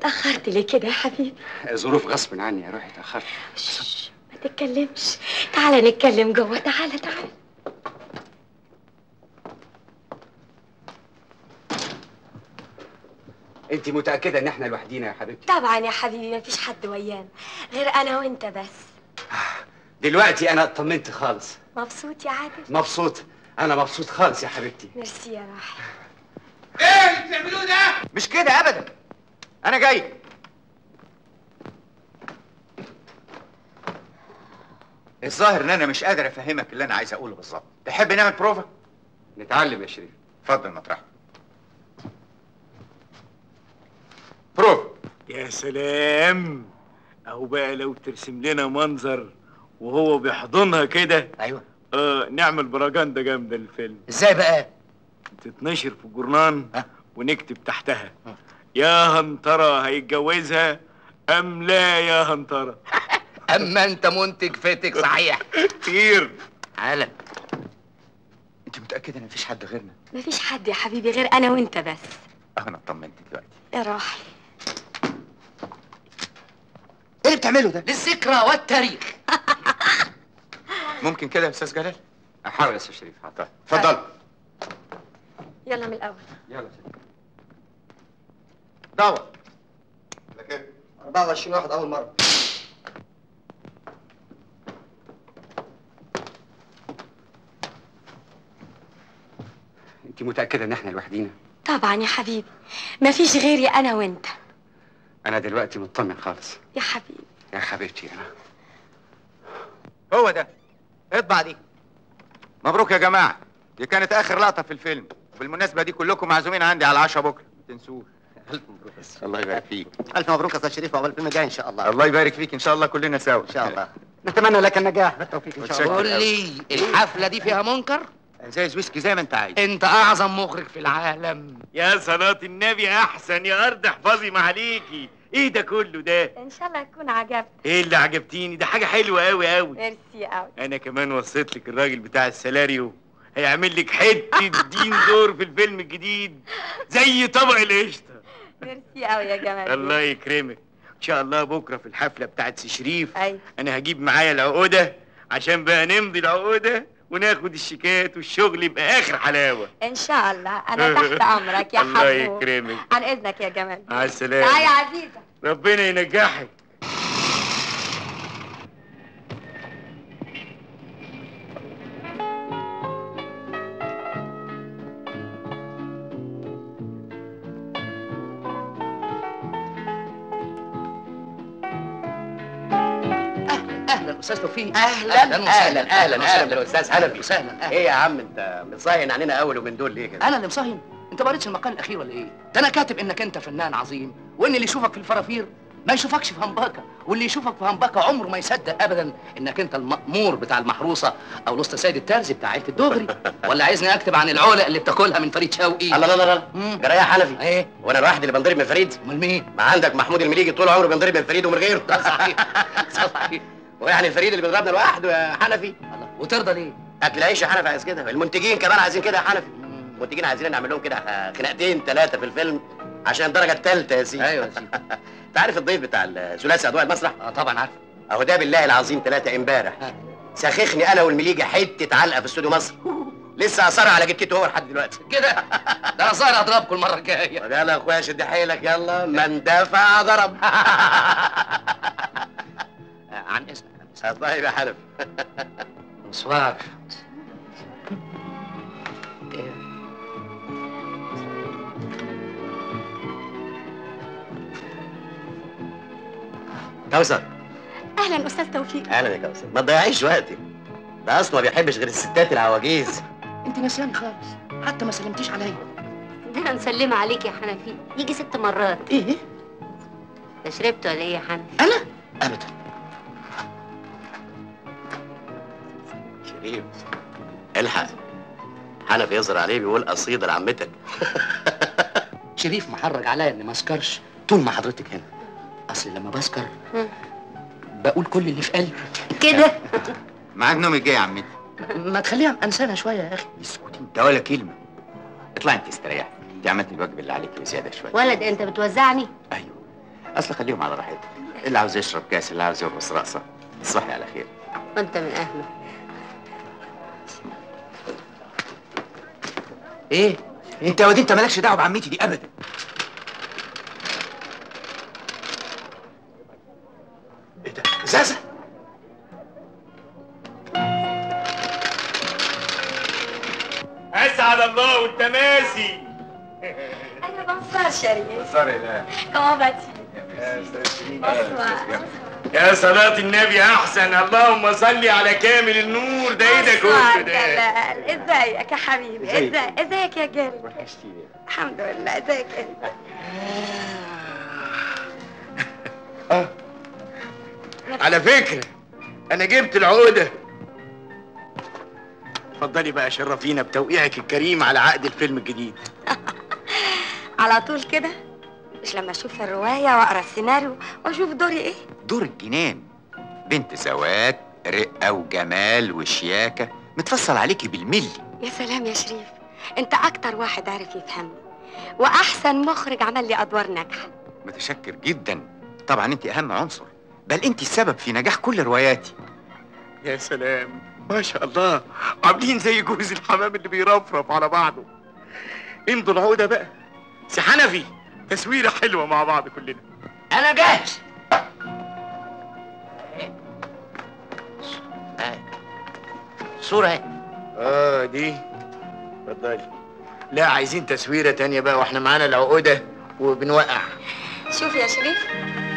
اتأخرت ليه كده يا حبيبي ظروف غصب عني يا روحي اتاخرت شش، ما تتكلمش تعالى نتكلم جوه تعالى تعالى انت متاكده ان احنا لوحدينا يا حبيبتي طبعا يا حبيبي مفيش حد ويانا غير انا وانت بس دلوقتي انا اطمنت خالص مبسوط يا عادل مبسوط انا مبسوط خالص يا حبيبتي ميرسي يا روحي ايه اللي بتعملوه ده؟ مش كده ابدا انا جاي الظاهر ان انا مش قادر افهمك اللي انا عايز اقوله بالظبط تحب نعمل بروفا نتعلم يا شريف اتفضل مطرح بروفا يا سلام اهو بقى لو ترسم لنا منظر وهو بيحضنها كده ايوه اه نعمل بروجندا جامده للفيلم ازاي بقى تتنشر في الجورنان ها؟ ونكتب تحتها يا هنطرة هيتجوزها ام لا يا هنطرة اما انت منتج فتك صحيح كتير عالم انت متاكد ان مفيش حد غيرنا مفيش حد يا حبيبي غير انا وانت بس اه انا اطمنت دلوقتي يا روحي ايه اللي بتعمله ده للذكرى والتاريخ ممكن كده يا استاذ جلال احاول يا استاذ شريف حاضر طيب اتفضل يلا من الاول يلا يا شريف دور 24 واحد اول مره انت متاكده ان احنا لوحدينا طبعا يا حبيبي مفيش غيري انا وانت انا دلوقتي مطمن خالص يا حبيبي يا حبيبتي انا هو ده اطبع دي مبروك يا جماعه دي كانت اخر لقطه في الفيلم وبالمناسبه دي كلكم معزومين عندي على العشاء بكره ما تنسوش الف مبروك يا أستاذ. الله يبارك فيك الف مبروك يا استاذ شريف عقبال الفيلم الجاي ان شاء الله الله يبارك فيك ان شاء الله كلنا سوا ان شاء الله نتمنى لك النجاح بالتوفيق ان شاء الله قول لي الحفله دي فيها منكر ازايز ويسكي زي ما انت عايز انت اعظم مخرج في العالم يا صلاة النبي احسن يا ارض احفظي ما عليكي ايه ده كله ده ان شاء الله يكون عجبك ايه اللي عجبتيني ده حاجه حلوه قوي قوي ميرسي قوي انا كمان وصيت لك الراجل بتاع السلاريو هيعمل لك حته دين دور في الفيلم الجديد زي طبق القشطه ميرسي قوي يا جمال الله يكرمك ان شاء الله بكره في الحفله بتاعت سي شريف ايوه انا هجيب معايا العقوده عشان بقى نمضي العقوده وناخد الشيكات والشغل يبقى اخر حلاوه ان شاء الله انا تحت امرك يا الله حبوب يكرمك عن اذنك يا جمال مع تعال يا السلامه عزيزه ربنا ينجحك اهلا استاذ توفيق اهلا وسهلا. اهلا اهلا اهلا بالاستاذ حنفي وسهلا اهلا ايه يا عم انت متصاين علينا اول ومن دول ليه كده انا اللي مصهين انت ما قريتش المقال الاخير ولا ايه ده انا كاتب انك انت فنان عظيم وان اللي يشوفك في الفرافير ما يشوفكش في همباكا واللي يشوفك في همباكا عمره ما يصدق ابدا انك انت المأمور بتاع المحروسه او الاسطى سيد الترزي بتاع عيله الدغري ولا عايزني اكتب عن العلق اللي بتاكلها من فريد شوقي الله لا لا لا مم. جرايه حنفي ايه وانا الواحد اللي بنضرب من فريد امال مين ما عندك محمود المليجي طول عمره بينضرب من فريد ومن غيره ده صحيح صحيح ويعني الفريد اللي بيضربنا لوحده يا حنفي الله وترضى ليه اكل عيش يا حنفي عايز كده المنتجين كمان عايزين كده يا حنفي المنتجين عايزين نعمل لهم كده خناقتين ثلاثه في الفيلم عشان الدرجه الثالثه يا سيدي ايوه يا سيدي انت عارف الضيف بتاع الثلاثي اضواء المسرح اه طبعا عارف اهو ده بالله العظيم ثلاثه امبارح ها. سخخني انا والمليجي حته علقه في استوديو مصر لسه اثر على جتته هو لحد دلوقتي كده ده انا ظاهر اضربكم المره الجايه طب يلا يا اخويا شد حيلك يلا من دفع ضرب عن اذنك عن اذنك طيب يا حنفي مصوار كوثر اهلا استاذ توفيق اهلا يا كوثر ما تضيعيش وقتي ده اصلا ما بيحبش غير الستات العواجيز انت نسياني خالص حتى ما سلمتيش عليا ده انا مسلمه عليك يا حنفي يجي ست مرات ايه ده شربت ولا ايه يا حنفي انا ابدا شريف الحق حنفي يظهر عليه بيقول قصيده لعمتك شريف محرج عليا اني ما اسكرش طول ما حضرتك هنا اصل لما بسكر مم. بقول كل اللي في قلبي كده معاك نوم الجاي يا عمتي ما تخليها انسانه شويه يا اخي اسكتي انت ولا كلمه اطلع انت استريح انت عملت الواجب اللي عليك بزياده شويه ولد انت بتوزعني ايوه اصل خليهم على راحتهم اللي عاوز يشرب كاس اللي عاوز يرقص رقصه تصبحي على خير وانت من اهله ايه انت يا واد انت مالكش دعوه بعمتي دي ابدا ايه ده ازازه اسعد الله والتماسي انا بنصار شريف سوري لا كمان باتي بونسوار يا صلاة النبي أحسن اللهم صل على كامل النور ده إيه ده كله ده جلال ازيك يا حبيبي ازيك ازيك يا جلال وحشتيني الحمد لله ازيك انت على فكرة أنا جبت العقدة اتفضلي بقى شرفينا بتوقيعك الكريم على عقد الفيلم الجديد على طول كده مش لما اشوف الروايه واقرا السيناريو واشوف دوري ايه دور الجنان بنت سواد رقه وجمال وشياكه متفصل عليكي بالملي يا سلام يا شريف انت اكتر واحد عارف يفهمني واحسن مخرج عمل لي ادوار ناجحه متشكر جدا طبعا انت اهم عنصر بل انت السبب في نجاح كل رواياتي يا سلام ما شاء الله عاملين زي جوز الحمام اللي بيرفرف على بعضه امضوا العقدة بقى سي حنفي تصويرة حلوة مع بعض كلنا انا جاهز آه. صورة اهي اه دي اتفضلي لا عايزين تصويرة تانية بقى واحنا معانا العقدة وبنوقع شوف يا شريف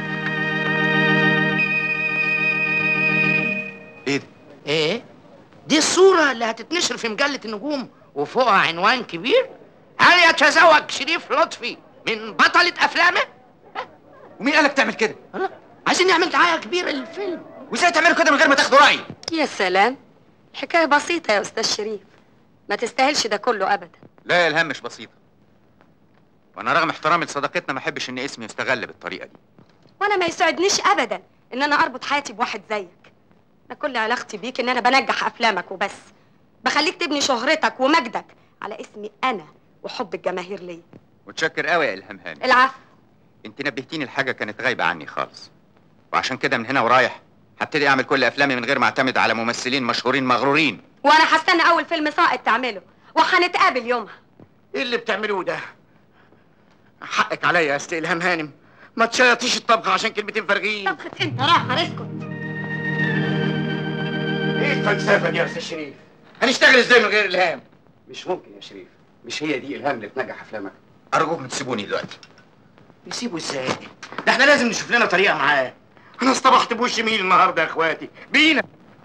ايه ده ايه دي الصورة اللي هتتنشر في مجلة النجوم وفوقها عنوان كبير هل يتزوج شريف لطفي من بطلة أفلامه؟ ومين قالك تعمل كده ها؟ عايزين نعمل دعاية كبيرة للفيلم وازاي تعملوا كده من غير ما تاخدوا رايي يا سلام الحكايه بسيطه يا استاذ شريف ما تستاهلش ده كله ابدا لا يا الهام مش بسيطه وانا رغم احترامي لصداقتنا ما احبش ان اسمي يستغل بالطريقه دي وانا ما يسعدنيش ابدا ان انا اربط حياتي بواحد زيك انا كل علاقتي بيك ان انا بنجح افلامك وبس بخليك تبني شهرتك ومجدك على اسمي انا وحب الجماهير ليا متشكر قوي يا الهام هاني العفو انت نبهتيني لحاجه كانت غايبه عني خالص وعشان كده من هنا ورايح هبتدي اعمل كل افلامي من غير ما اعتمد على ممثلين مشهورين مغرورين وانا هستنى اول فيلم ساقط تعمله وهنتقابل يومها ايه اللي بتعملوه ده حقك عليا يا استاذ الهام هانم ما تشيطيش الطبخة عشان كلمتين فارغين طبخة انت راح اسكت ايه الفلسفة دي يا استاذ شريف هنشتغل ازاي من غير الهام مش ممكن يا شريف مش هي دي الهام اللي تنجح افلامك ارجوكم تسيبوني دلوقتي نسيبه ازاي ده احنا لازم نشوف لنا طريقة معاه انا اصطبحت بوش مين النهارده يا اخواتي بينا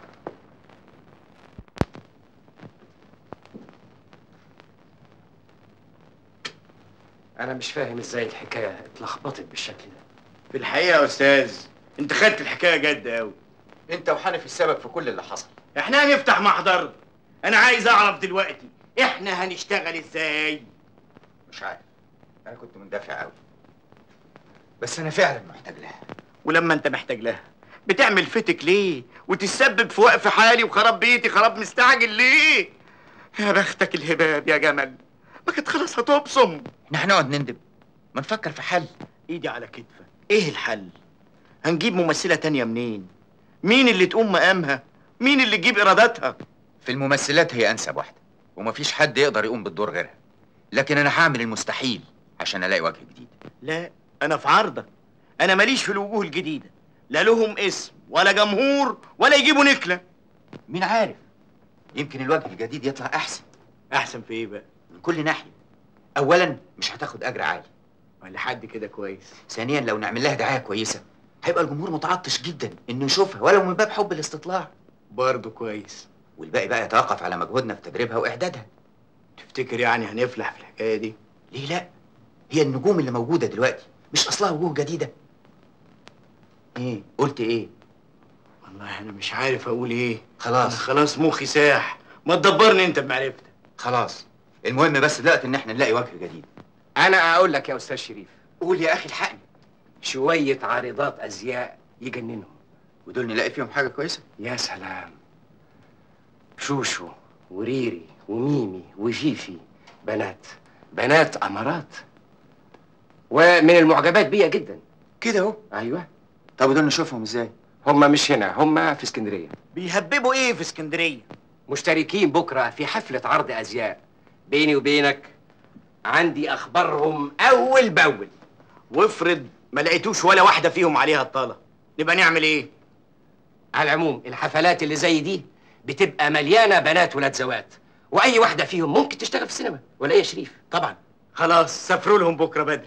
انا مش فاهم ازاي الحكايه اتلخبطت بالشكل ده في الحقيقة يا استاذ انت خدت الحكاية جد قوي انت وحنفي السبب في كل اللي حصل احنا هنفتح محضر انا عايز اعرف دلوقتي احنا هنشتغل ازاي مش عارف انا كنت مندفع قوي بس انا فعلا محتاج لها ولما انت محتاج لها بتعمل فتك ليه وتسبب في وقف حالي وخراب بيتي خراب مستعجل ليه يا بختك الهباب يا جمل ما كانت خلاص هتبصم احنا هنقعد نندب ما نفكر في حل ايدي على كتفك ايه الحل هنجيب ممثلة تانية منين مين اللي تقوم مقامها مين اللي تجيب ارادتها في الممثلات هي انسب واحده ومفيش حد يقدر يقوم بالدور غيرها لكن انا هعمل المستحيل عشان الاقي وجه جديد لا انا في عرضك انا ماليش في الوجوه الجديدة لا لهم اسم ولا جمهور ولا يجيبوا نكلة مين عارف يمكن الوجه الجديد يطلع احسن احسن في ايه بقى من كل ناحيه اولا مش هتاخد اجر عالي ولا حد كده كويس ثانيا لو نعمل لها دعايه كويسه هيبقى الجمهور متعطش جدا انه يشوفها ولو من باب حب الاستطلاع برضه كويس والباقي بقى يتوقف على مجهودنا في تدريبها واعدادها تفتكر يعني هنفلح في الحكاية دي ليه لا هي النجوم اللي موجوده دلوقتي مش اصلها وجوه جديده ايه قلت ايه والله انا مش عارف اقول ايه خلاص أنا خلاص مخي ساح ما تدبرني انت بمعرفتك خلاص المهم بس دلوقتي ان احنا نلاقي وجه جديد انا اقول لك يا استاذ شريف قول يا اخي الحقني شويه عارضات ازياء يجننهم ودول نلاقي فيهم حاجه كويسه يا سلام شوشو وريري وميمي وفيفي بنات بنات امارات ومن المعجبات بيا جدا كده اهو ايوه طب ودول نشوفهم ازاي هم مش هنا هم في اسكندريه بيهببوا ايه في اسكندريه مشتركين بكره في حفله عرض ازياء بيني وبينك عندي اخبارهم اول باول وافرض ما لقيتوش ولا واحده فيهم عليها الطاله نبقى نعمل ايه على العموم الحفلات اللي زي دي بتبقى مليانه بنات ولاد زوات واي واحده فيهم ممكن تشتغل في السينما ولا ايه يا شريف طبعا خلاص سافروا لهم بكره بدري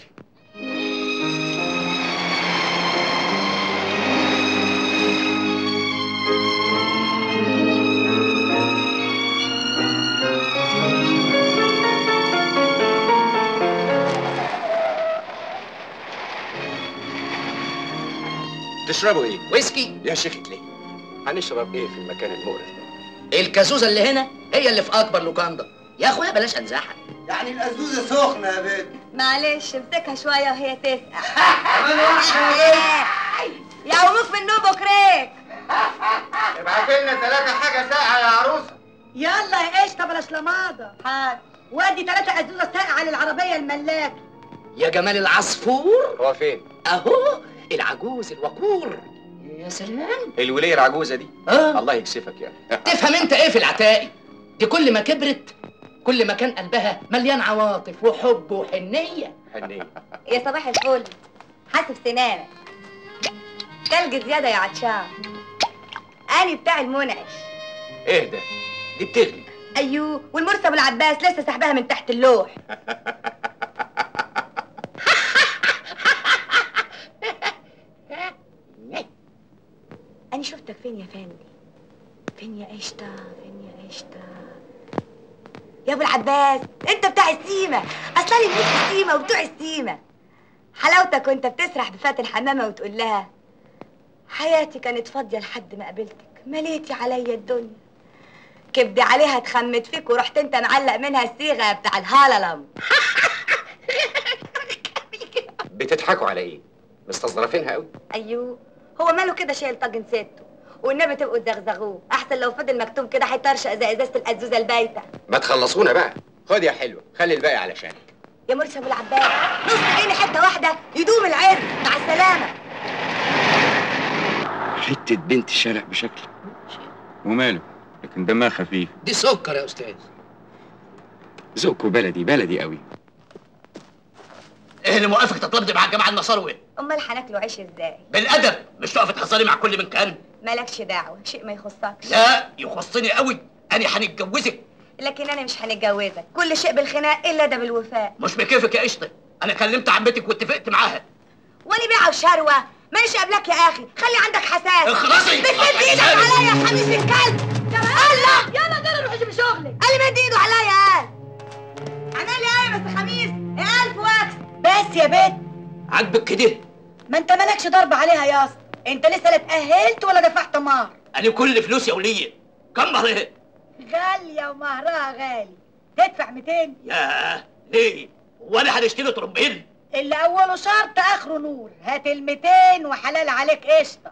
تشربوا ايه ويسكي يا شيخ ليه هنشرب ايه في المكان المقرف ده الكازوزه اللي هنا هي اللي في اكبر لوكاندا يا اخويا بلاش انزاحك يعني الأزوزة سخنة يا بنت معلش امسكها شوية وهي تسقع كمان واحدة يا بنت يعوموك من نوبك ريك ابعت لنا ثلاثة حاجة ساقعة يا عروسة يلا يا قشطه بلاش لماضه حاضر وادي ثلاثة أزوزة ساقعة للعربية الملاكي يا جمال العصفور هو فين اهو العجوز الوقور يا سلام الولية العجوزة دي اه الله يكسفك يعني تفهم انت ايه في العتاقي دي كل ما كبرت كل ما كان قلبها مليان عواطف وحب وحنيه حنيه يا صباح الفل حاسب سنانك تلج زيادة يا عطشان أنا بتاع المنعش ايه ده دي بتغلي أيوه والمرسى والعباس لسه سحبها من تحت اللوح أنا شفتك فين يا فندي فين يا قشطة فين يا قشطة يا أبو العباس أنت بتاع السيمة أصلا لي في السيمة وبتوع السيمة حلاوتك وأنت بتسرح بفاتن حمامة وتقول لها حياتي كانت فاضية لحد ما قابلتك مليتي عليا الدنيا كبدي عليها اتخمت فيك ورحت انت معلق منها الصيغة بتاع الهللم بتضحكوا على ايه مستظرفينها قوي ايوه هو ماله كده شايل طاجن سته والنبي تبقوا تزغزغوه احسن لو فضل مكتوم كده هيطرشق زي ازازه الازوزه البايته ما تخلصونا بقى خد يا حلوة خلي الباقي علشانك يا مرسي ابو العباس نص جنيه حته واحده يدوم العرض مع السلامه حتة بنت شارع بشكل وماله لكن دمها خفيف دي سكر يا استاذ ذوقه بلدي بلدي قوي ايه اللي موقفك تطلبني مع الجماعه المصاروي امال هناكلوا عيش ازاي بالادب مش تقف تحذري مع كل من كان مالكش دعوه شيء ما يخصكش لا يخصني قوي انا هنتجوزك لكن انا مش هنتجوزك كل شيء بالخناق الا ده بالوفاء مش بكيفك يا قشطه انا كلمت عمتك واتفقت معاها وانا بيعه وشروه ماليش قبلك يا اخي خلي عندك حساسه اخلصي بتمد ايدك عليا يا خميس الكلب الله يلا ده روحي من شغلك قال لي مد ايده عليا قال عمل لي ايه بس خميس يا الف واكس بس يا بنت عاجبك كده ما انت مالكش ضرب عليها يا اسطى انت لسه لا اتأهلت ولا دفعت مهر انا كل فلوسي وليه كم مهرها غالية ومهرها غالي تدفع 200 ياه ليه وانا هنشتري ترومبيل اللي اوله شرط اخره نور هات ال 200 وحلال عليك قشطه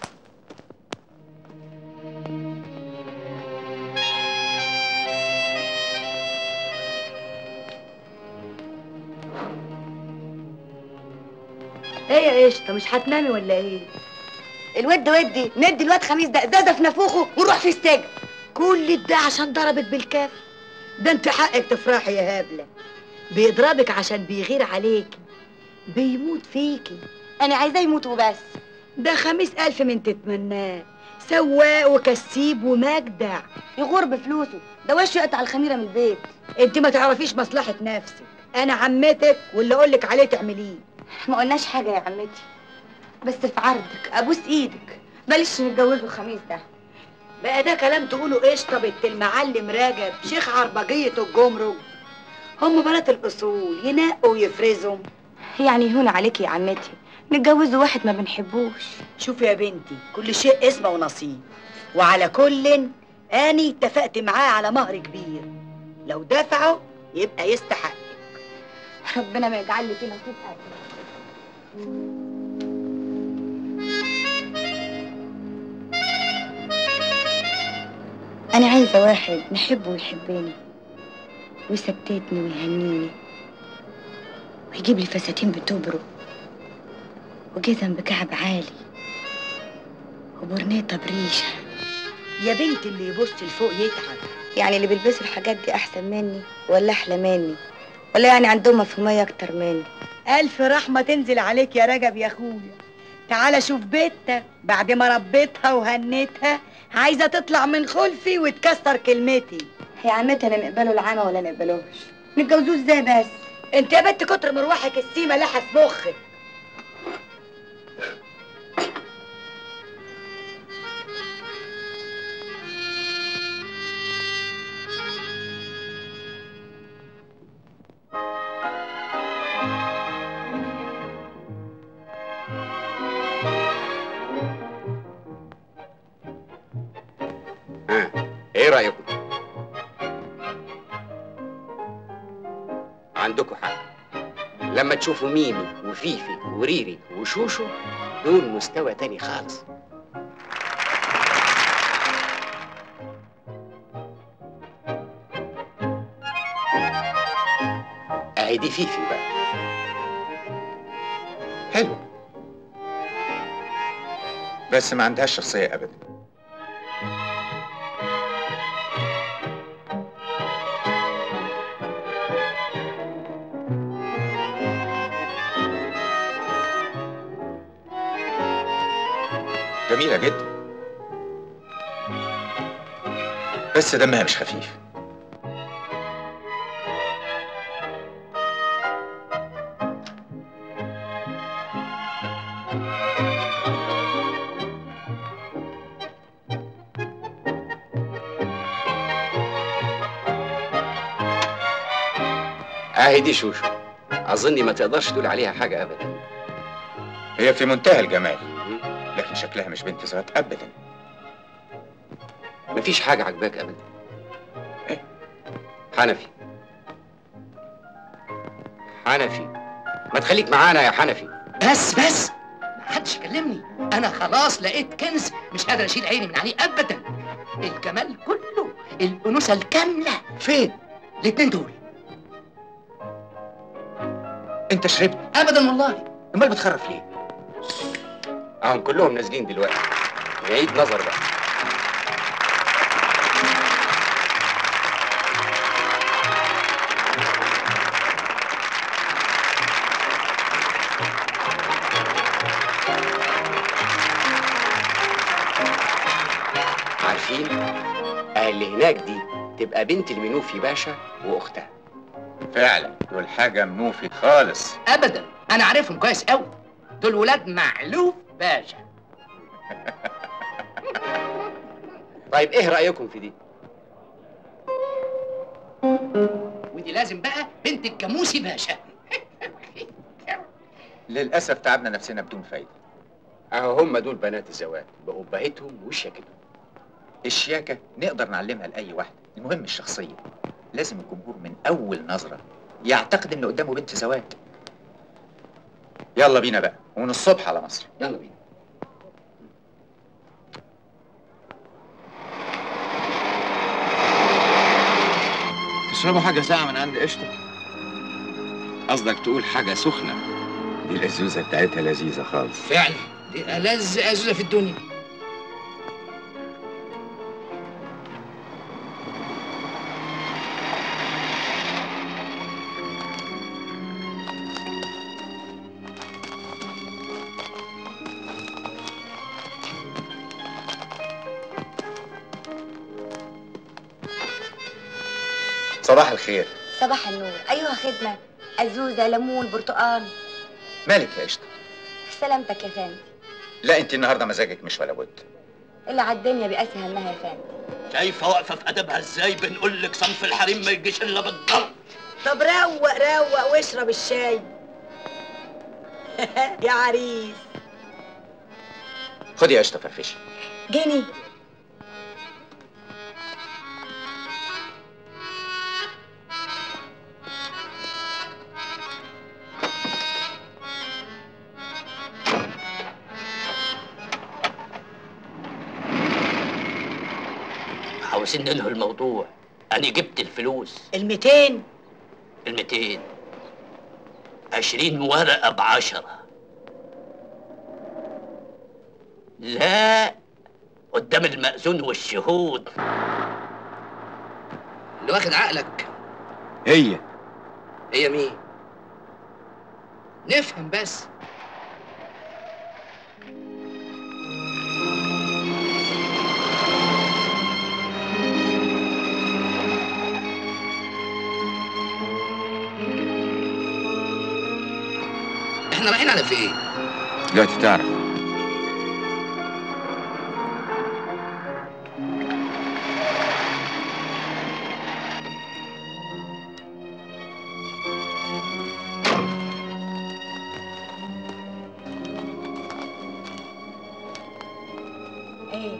ايه يا قشطه مش هتنامي ولا ايه الود ودي ندي الواد خميس ده ازازه في نافوخه ونروح في السجن كل ده عشان ضربت بالكف ده انت حقك تفرحي يا هبله بيضربك عشان بيغير عليكي بيموت فيكي انا عايزاه يموت وبس ده خميس ألف من تتمناه سواق وكسيب ومجدع يغور بفلوسه ده وشه يقطع الخميره من البيت انت ما تعرفيش مصلحة نفسك انا عمتك واللي اقولك عليه تعمليه ما قلناش حاجه يا عمتي بس في عرضك ابوس ايدك بلاش نتجوزه خميس ده بقى ده كلام تقوله قشطة بنت المعلم راجب شيخ عربجية الجمرك هم بنات الأصول ينقوا ويفرزوا يعني يهون عليكي يا عمتي نتجوزوا واحد ما بنحبوش شوفي يا بنتي كل شيء اسمه ونصيب وعلى كل اني اتفقت معاه على مهر كبير لو دفعه يبقى يستحق ربنا ما يجعل لي فيه نصيب ابدا انا عايزه واحد نحبه ويحبني ويسكتني ويهنيني ويجيب لي فساتين بتبرق وجزم بكعب عالي وبرنيطة بريشة يا بنت اللي يبص لفوق يتعب يعني اللي بيلبسوا الحاجات دي أحسن مني ولا أحلى مني ولا يعني عندهم مفهومية أكتر مني ألف رحمة تنزل عليك يا رجب يا أخويا تعالى شوف بيتها بعد ما ربيتها وهنيتها عايزة تطلع من خلفي وتكسر كلمتي هي عمتها لا نقبله العمى ولا نقبلوش نتجوزوه ازاي بس انت يا بنت كتر مروحك السيمة لحس مخك ها ايه رايكم عندكم حق لما تشوفوا ميمي وفيفي وريري وشوشو دول مستوى تاني خالص اهي دي فيفي بقى حلو بس ما عندهاش شخصية أبدا جميلة جدا بس دمها مش خفيف اهي دي شوشو اظني ما تقدرش تقول عليها حاجه ابدا هي في منتهى الجمال لكن شكلها مش بنت ذات أبدا مفيش حاجه عجباك ابدا إيه؟ حنفي حنفي ما تخليك معانا يا حنفي بس بس ما حدش يكلمني انا خلاص لقيت كنز مش قادر اشيل عيني من عليه ابدا الجمال كله الانوثه الكامله فين الاتنين دول أنت شربت ابدا والله امال بتخرف ليه اهم كلهم نازلين دلوقتي نعيد نظر بقى عارفين آه اللي هناك دي تبقى بنت المنوفي باشا واختها فعلا دول حاجة منوفي خالص ابدا انا عارفهم كويس قوي دول ولاد معلوف باشا طيب ايه رايكم في دي ودي لازم بقى بنت الجاموسي باشا للأسف تعبنا نفسنا بدون فايدة اهو هم دول بنات الزواج بقبهتهم وشياكتهم الشياكة نقدر نعلمها لأي واحدة المهم الشخصية لازم الجمهور من أول نظرة يعتقد إن قدامه بنت زواج يلا بينا بقى ومن الصبح على مصر يلا بينا تشربوا حاجة ساقعة من عند قشطة قصدك تقول حاجه سخنه دي الأزوزة بتاعتها لذيذة خالص فعلا دي ألذ أزوزة في الدنيا صباح الخير صباح النور أيها خدمة أزوزة ليمون برتقال مالك يا قشطة سلامتك يا فندم لا انت النهارده مزاجك مش ولا بد اللي على الدنيا بيقاسي همها يا فندم شايفه واقفه في ادبها ازاي بنقول لك صنف الحريم ما يجيش الا بالضرب طب روق روق واشرب الشاي يا عريس خدي يا قشطة فرفشي جني عاوزين ننهي الموضوع انا جبت الفلوس الميتين ال 200 20 ورقه بعشرة لا قدام المأذون والشهود اللي واخد عقلك هي هي مين؟ نفهم بس احنا رايحين على فين؟ دلوقتي تعرف ايه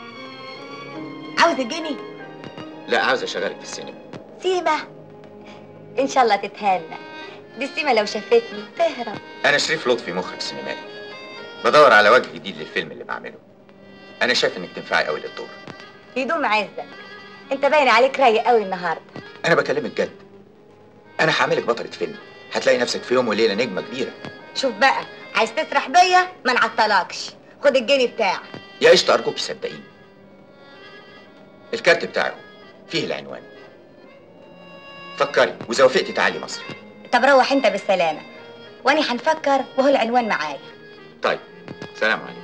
عاوز الجني لا عاوز اشغلك في السينما سيما ان شاء الله تتهنى دي السيما لو شافتني تهرب انا شريف لطفي مخرج سينمائي بدور على وجه جديد للفيلم اللي بعمله انا شايف انك تنفعي قوي للدور يدوم عزك انت باين عليك رايق قوي النهارده انا بكلمك جد انا هعملك بطلة فيلم هتلاقي نفسك في يوم وليلة نجمة كبيرة شوف بقى عايز تسرح بيا ما نعطلكش خد الجني بتاعك يا قشطة أرجوك صدقيني الكارت بتاعه فيه العنوان فكري وإذا وافقتي تعالي مصر طب روح انت بالسلامه واني هنفكر وهو العنوان معايا طيب سلام عليكم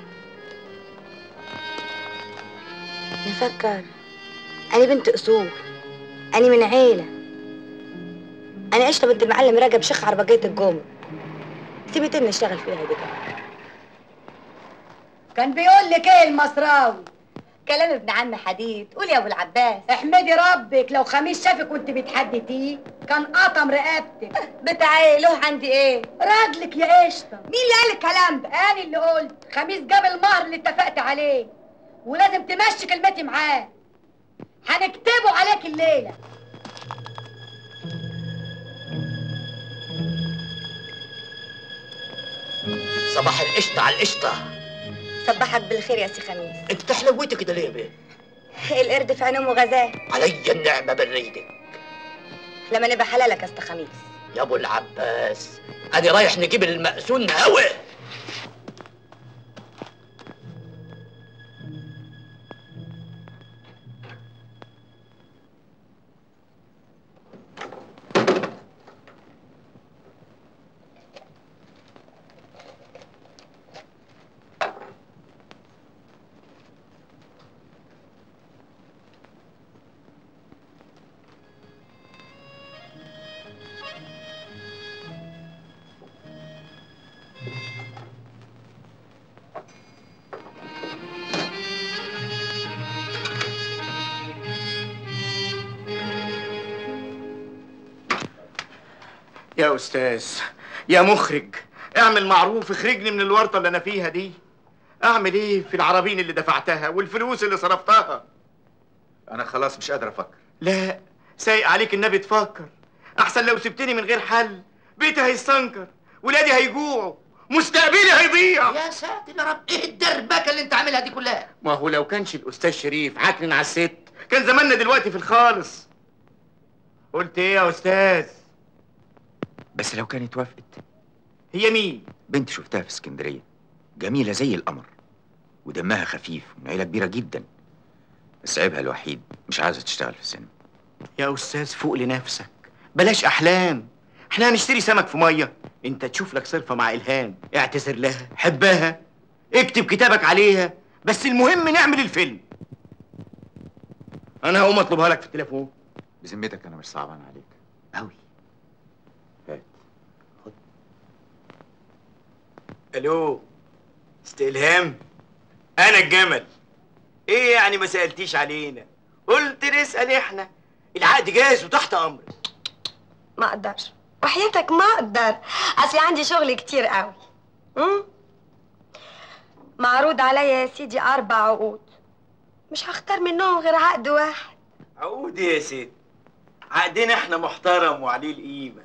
نفكر أنا بنت أصول أنا من عيلة أنا قشطة بنت المعلم رجب شيخ عربجية الجمر سيبت لنا اشتغل فيها دي كمان كان بيقول لك ايه المصراوي كلام ابن عم حديد قول يا أبو العباس احمدي ربك لو خميس شافك وانت بتحدتيه كان قطم رقبتك بتاع ايه له عندي ايه راجلك يا قشطه مين اللي قال الكلام ده انا اللي قلت خميس جاب المهر اللي اتفقت عليه ولازم تمشي كلمتي معاه هنكتبه عليك الليله صباح القشطة على القشطة صبحك بالخير يا سي خميس انت تحلويتي كده ليه يا بيه؟ القرد في عين امه غزال عليا النعمة بالريدك لما نبقى حلالك يا اسطى خميس يا ابو العباس ادي رايح نجيب المأذون هوا يا استاذ يا مخرج اعمل معروف اخرجني من الورطه اللي انا فيها دي اعمل ايه في العربين اللي دفعتها والفلوس اللي صرفتها أنا خلاص مش قادر أفكر لا سايق عليك النبي تفكر احسن لو سبتني من غير حل بيتي هيستنكر ولادي هيجوعوا مستقبلي هيضيع يا ساتر يا رب ايه الدربكه اللي انت عاملها دي كلها ما هو لو كانش الاستاذ شريف عكنن على الست كان زماننا دلوقتي في الخالص قلت ايه يا استاذ بس لو كانت وافقت هي مين بنت شفتها في اسكندرية جميلة زي القمر ودمها خفيف من عيلة كبيرة جدا بس عيبها الوحيد مش عايزة تشتغل في السينما يا استاذ فوق لنفسك بلاش احلام احنا هنشتري سمك في ميه انت تشوف لك صرفه مع الهام اعتذر لها حبها اكتب كتابك عليها بس المهم نعمل الفيلم انا هقوم اطلبها لك في التليفون بذمتك أنا مش صعبان عليك أوي هات الو استلهام انا الجمل ايه يعني ما سالتيش علينا قلت نسال احنا العقد جاهز وتحت امرك ما اقدرش وحياتك ما اقدر اصل عندي شغل كتير قوي أم؟ معروض عليا يا سيدي اربع عقود مش هختار منهم غير عقد واحد عقود يا ست عقدنا احنا محترم وعليه القيمه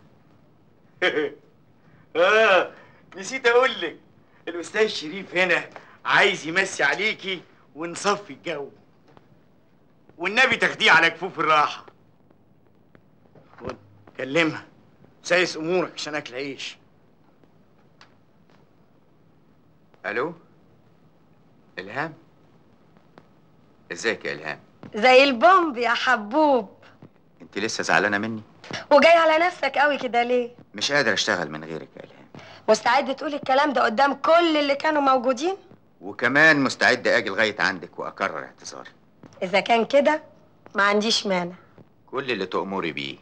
اه نسيت اقول لك الاستاذ شريف هنا عايز يمسي عليكي ونصفي الجو والنبي تاخديه على كفوف الراحه خد كلمها سايس امورك عشان اكل عيش ألو الهام ازيك يا الهام زي البومب يا حبوب انت لسه زعلانه مني وجاي على نفسك قوي كده ليه مش قادر اشتغل من غيرك يا الهام مستعد تقول الكلام ده قدام كل اللي كانوا موجودين وكمان مستعد اجي لغايه عندك واكرر اعتذاري اذا كان كده ما عنديش مانع كل اللي تأمري بيه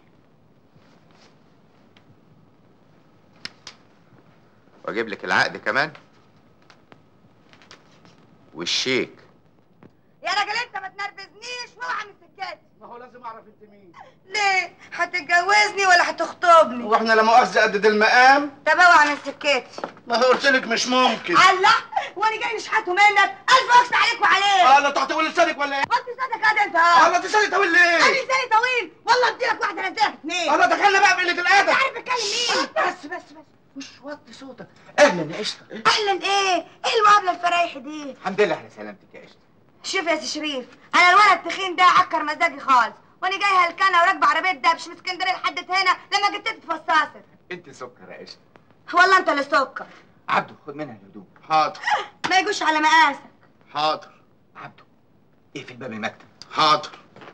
واجيب لك العقد كمان والشيك يا راجل انت ما تنرفزنيش واوعى من سكتي ما هو لازم اعرف انت مين ليه هتتجوزني ولا هتخطبني واحنا لا مؤاخذه قد المقام طب اوعى من سكتي ما هو قلت لك مش ممكن الله وانا جاي نشحته منك الف اكس عليك وعليك الله تحت تقول لسانك ولا ايه؟ وانت لسانك قد انت اه الله لسانك طويل ليه؟ انا لساني طويل والله ادي لك واحده انزلك اثنين الله دخلنا بقى في قله الادب انت عارف اتكلم مين بس بس بس مش وطي صوتك اهلا يا قشطه اهلا ايه ايه المقابله الفرايحي دي الحمد لله على سلامتك يا قشطه شوف يا سي شريف انا الولد التخين ده عكر مزاجي خالص وانا جاي هلكانه وراكبه عربيه دبش من اسكندريه لحد هنا لما جبت تتفصصت انت سكر يا قشطه والله انت اللي سكر عبده خد منها الهدوم حاضر ما يجوش على مقاسك حاضر عبده اقفل باب المكتب حاضر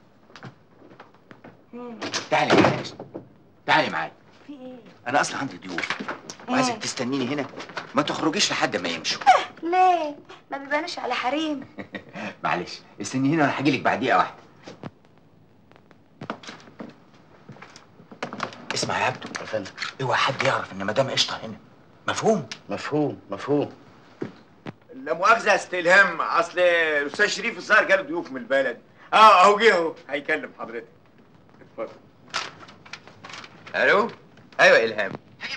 تعالي معايا يا قشطه تعالي معايا في ايه انا اصلا عندي ضيوف وعايزك تستنيني هنا ما تخرجيش لحد ما يمشوا ليه ما بيبانوش على حريم معلش استني هنا وانا هجيلك بعد دقيقه واحده اسمع يا عبده يا فندم اوعى حد يعرف ان مدام قشطه هنا مفهوم مفهوم مفهوم لا مؤاخذة يا ست إلهام أصل الأستاذ شريف الظاهر جاله ضيوف من البلد أه أهو جه أهو هيكلم حضرتك اتفضل الو ايوه الهام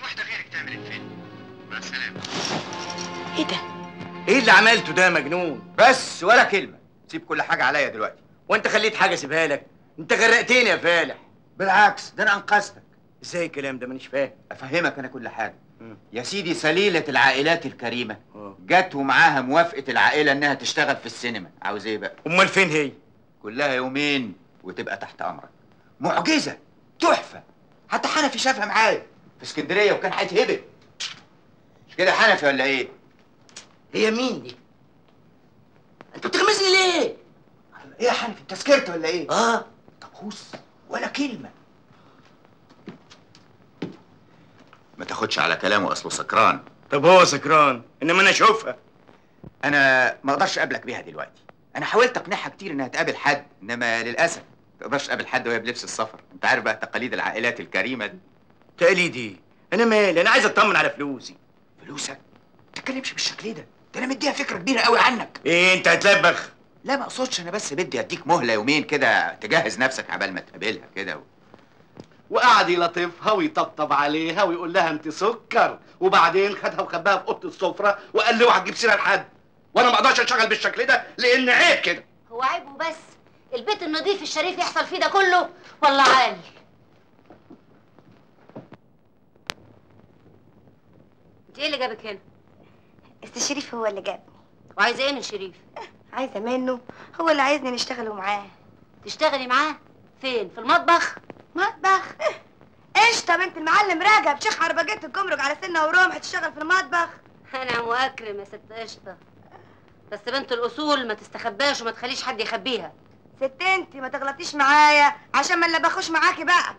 ايه ده إيه اللي عملته ده يا مجنون؟ بس ولا كلمه سيب كل حاجه عليا دلوقتي وأنت خليت حاجة أسيبها لك؟ أنت غرقتني يا فالح بالعكس ده انا انقذتك إزاي الكلام ده مانيش فاهم افهمك انا كل حاجه مم. يا سيدي سليله العائلات الكريمه آه. جت ومعاها موافقه العائله انها تشتغل في السينما عاوز ايه بقى أمال فين هي؟ كلها يومين وتبقى تحت امرك معجزه تحفه حتى حنفي شافها معايا في اسكندريه وكان هيتهبل مش كده حنفي ولا ايه هي مين دي؟ انت بتغمزني ليه؟ ايه يا حنفي انت سكرت ولا ايه اه طب هوس ولا كلمه ما تاخدش على كلامه اصله سكران طب هو سكران إنما أنا أشوفها انا ما اقدرش اقابلك بيها دلوقتي انا حاولت اقنعها كتير انها تقابل حد انما للاسف ما تقدرش تقابل حد وهي بلبس السفر انت عارف بقى تقاليد العائلات الكريمه دي تقليدي أنا مالي أنا عايز أطمن على فلوسي فلوسك ما تتكلمش بالشكل ده ده انا مديها فكره كبيره قوي عنك إيه أنت هتلبخ؟ لا ما اقصدش انا بس بدي اديك مهله يومين كده تجهز نفسك عبال ما تقابلها كده و... وقعد يلطفها ويطبطب عليها ويقول لها انت سكر وبعدين خدها وخباها في اوضه السفره وقال لي اوعى تجيب سيره لحد وانا ما اقدرش اشتغل بالشكل ده لان عيب كده هو عيب وبس البيت النظيف الشريف يحصل فيه ده كله والله عالي انت ايه اللي جابك هنا السي شريف هو اللي جابني وعايزه ايه من شريف عايزه منه هو اللي عايزني نشتغل معاه تشتغلي معاه فين في المطبخ مطبخ قشطه بنت المعلم رجب شيخ عربجيه الجمرك على سنه ورمح تشتغل في المطبخ انا واكرم يا ست قشطه بس بنت الاصول ما تستخباش وما تخليش حد يخبيها ست انت ما تغلطيش معايا عشان ما نلبخوش معاكي بقى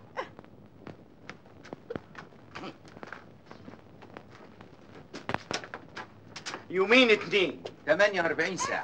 يومين اتنين 48 ساعه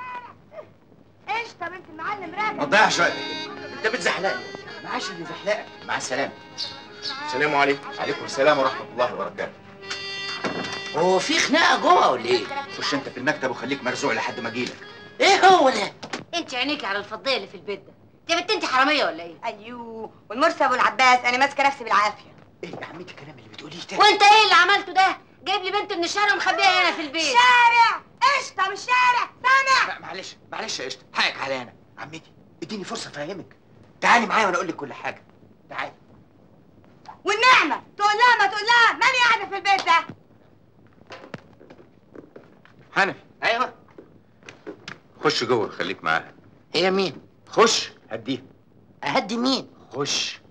قشطه بنت المعلم ما رجب تضيعش وقتك أنت بتزحلقني معاش اللي زحلقك مع السلامه السلام عليكم عليكم السلام ورحمه الله وبركاته هو في خناقه جوه ولا ايه؟ خش انت في المكتب وخليك مرزوع لحد ما اجيلك ايه هو ده؟ انت عينيكي على الفضيه اللي في البيت ده يا بنت انت حراميه ولا ايه ايوه والمرسي ابو العباس انا ماسكه نفسي بالعافيه ايه يا عمتي الكلام اللي بتقوليه ده وانت ايه اللي عملته ده جايب لي بنت من الشارع ومخبيها هنا في البيت شارع قشطه مش شارع سامع لا، معلش معلش يا قشطه حقك عليا انا عمتي اديني فرصه افهمك تعالي معايا وانا اقول لك كل حاجه تعالي والنعمه تقول لها ما تقول لها ماني قاعده في البيت ده حنفي ايوه خش جوه خليك معاها هي مين؟ خش هديها اهدي مين؟ خش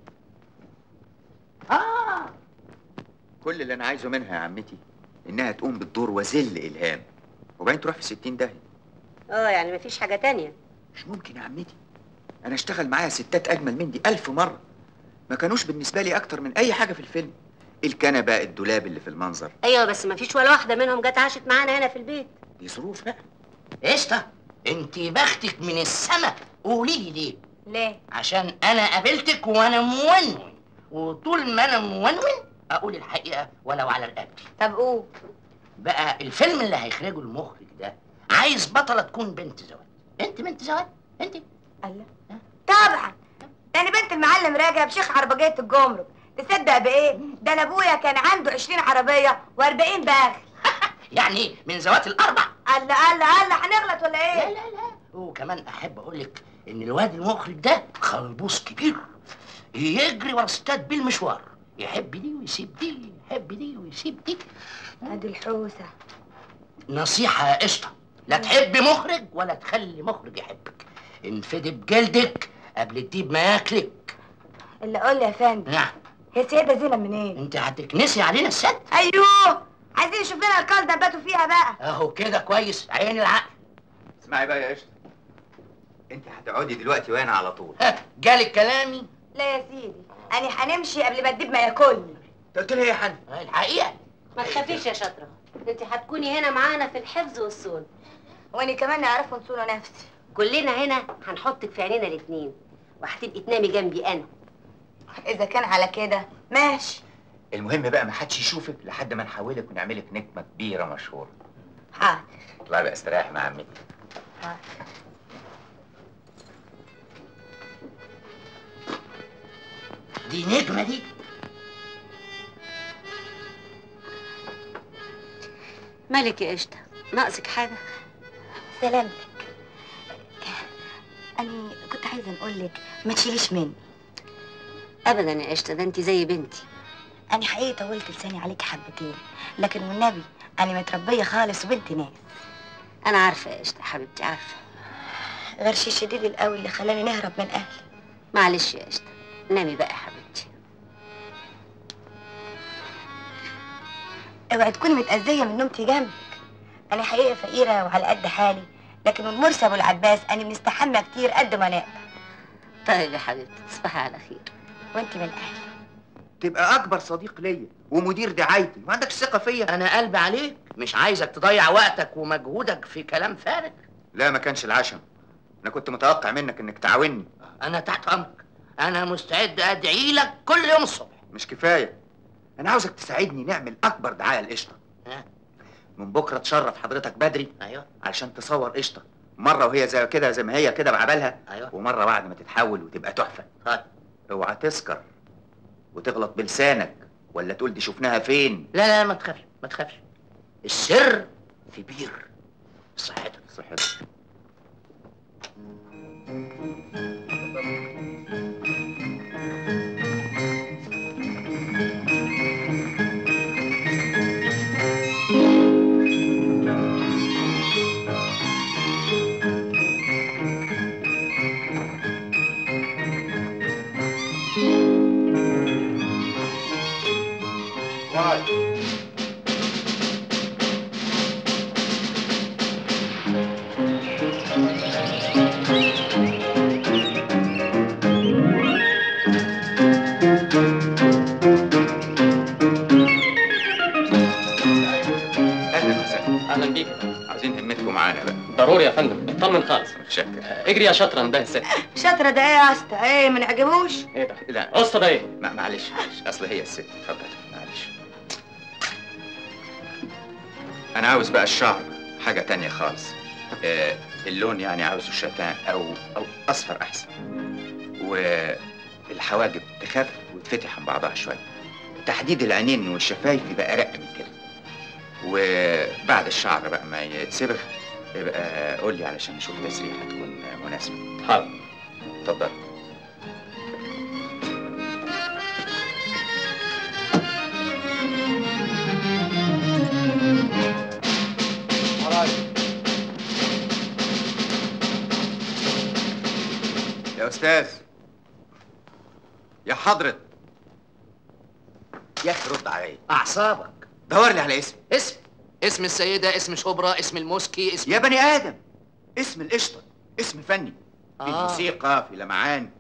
اه كل اللي انا عايزه منها يا عمتي انها تقوم بالدور وذل الهام وبعدين تروح في 60 داهيه اه يعني مفيش حاجه تانية مش ممكن يا عمتي انا اشتغل معايا ستات اجمل من دي الف مره ما كانوش بالنسبه لي اكتر من اي حاجه في الفيلم الكنبه الدولاب اللي في المنظر ايوه بس مفيش ولا واحده منهم جت عاشت معانا هنا في البيت دي ظروف بقى قشطه انت بختك من السما قولي لي ليه ليه عشان انا قابلتك وانا مونون وطول ما انا مونون اقول الحقيقه ولو على رقبتي طب قول بقى الفيلم اللي هيخرجه المخرج ده عايز بطله تكون بنت زواج انت بنت زواج انت الله طبعا ده انا بنت المعلم راجب شيخ عربجيه الجمرك تصدق بايه ده انا ابويا كان عنده 20 عربيه و40 باغ يعني من ذوات الاربع الله الله الله هنغلط ولا ايه لا لا لا وكمان احب اقول لك ان الواد المخرج ده خلبوس كبير يجري ورا ستات بالمشوار يحب دي ويسيب دي يحب دي ويسيب دي ادي الحوسه نصيحة يا قشطة لا تحبي مخرج ولا تخلي مخرج يحبك انفدي بجلدك قبل الديب ما ياكلك اللي قول لي يا فندم نعم هي السيده زينب منين انت هتكنسي علينا الست ايوه عايزين نشوف لنا القلده نباتوا فيها بقى اهو كده كويس عين العقل اسمعي بقى يا قشطه انت هتقعدي دلوقتي وانا على طول ها جالك كلامي لا يا سيدي انا هنمشي قبل ما الديب ما ياكلني انت قلت لي ايه يا حنان الحقيقة ما تخافيش يا شاطره انت هتكوني هنا معانا في الحفظ والصون وانا كمان نعرف نصون نفسي كلنا هنا هنحطك في عينينا الاتنين وهتبقي تنامي جنبي انا اذا كان على كده ماشي المهم بقى ما حدش يشوفك لحد ما نحولك ونعملك نجمه كبيره مشهوره حاضر اطلعي بقى استريح مع عمتي حاضر دي نجمة دي مالك يا قشطه ناقصك حاجه سلامتك انا كنت عايزه نقول لك ما تشيليش مني ابدا يا قشطه ده انت زي بنتي انا حقيقي طولت لساني عليك حبتين لكن والنبي انا متربيه خالص وبنت ناس انا عارفه يا قشطه حبيبتي عارفه غرشي الشديد القوي اللي خلاني نهرب من اهلي معلش يا قشطه نامي بقى يا حبيبتي اوعي تكوني متأذية من نومتي جنبك انا حقيقة فقيرة وعلى قد حالي لكن المرسي ابو العباس انا بنستحمى كتير قد ما نقدر طيب يا حبيبتي تصبحي على خير وانت من اهلي تبقى اكبر صديق ليا ومدير دعايتي ما عندكش ثقه فيا انا قلبي عليك مش عايزك تضيع وقتك ومجهودك في كلام فارغ لا ما كانش العشم انا كنت متوقع منك انك تعاوني انا تحت امرك انا مستعد ادعي لك كل يوم الصبح مش كفايه انا عاوزك تساعدني نعمل اكبر دعايه لقشطه ها من بكره تشرف حضرتك بدري ايوه علشان تصور قشطه مره وهي زي كده زي ما هي كده بعبالها ايوه ومره بعد ما تتحول وتبقى تحفه طيب اوعى تسكر وتغلط بلسانك ولا تقول دي شفناها فين لا لا ما تخافش ما تخافش السر في بير صحتك صحتك اهلا وسهلا اهلا بيك عاوزين همتكم معانا بقى ضروري يا فندم اطمن خالص متشكر اجري يا شطره انده الست شاطرة ده ايه يا اسطى ايه ما نعجبوش ايه ده لا اسطى ده ايه ما معلش معلش اصل هي الست اتفضل معلش انا عاوز بقى الشعر حاجه تانية خالص آه اللون يعني عاوزه شتان او او اصفر احسن والحواجب تخف وتفتح عن بعضها شويه تحديد العينين والشفايف يبقى ارق من كده وبعد الشعر بقى ما يتسبخ يبقى قول لي علشان نشوف تسريحه تكون مناسبه حاضر اتفضل يا استاذ يا حضرة يا اخي رد عليا اعصابك دور لي على اسم اسم اسم السيدة اسم شبرا اسم المسكي اسم يا بني ادم اسم القشطه اسم فني في آه. موسيقى في لمعان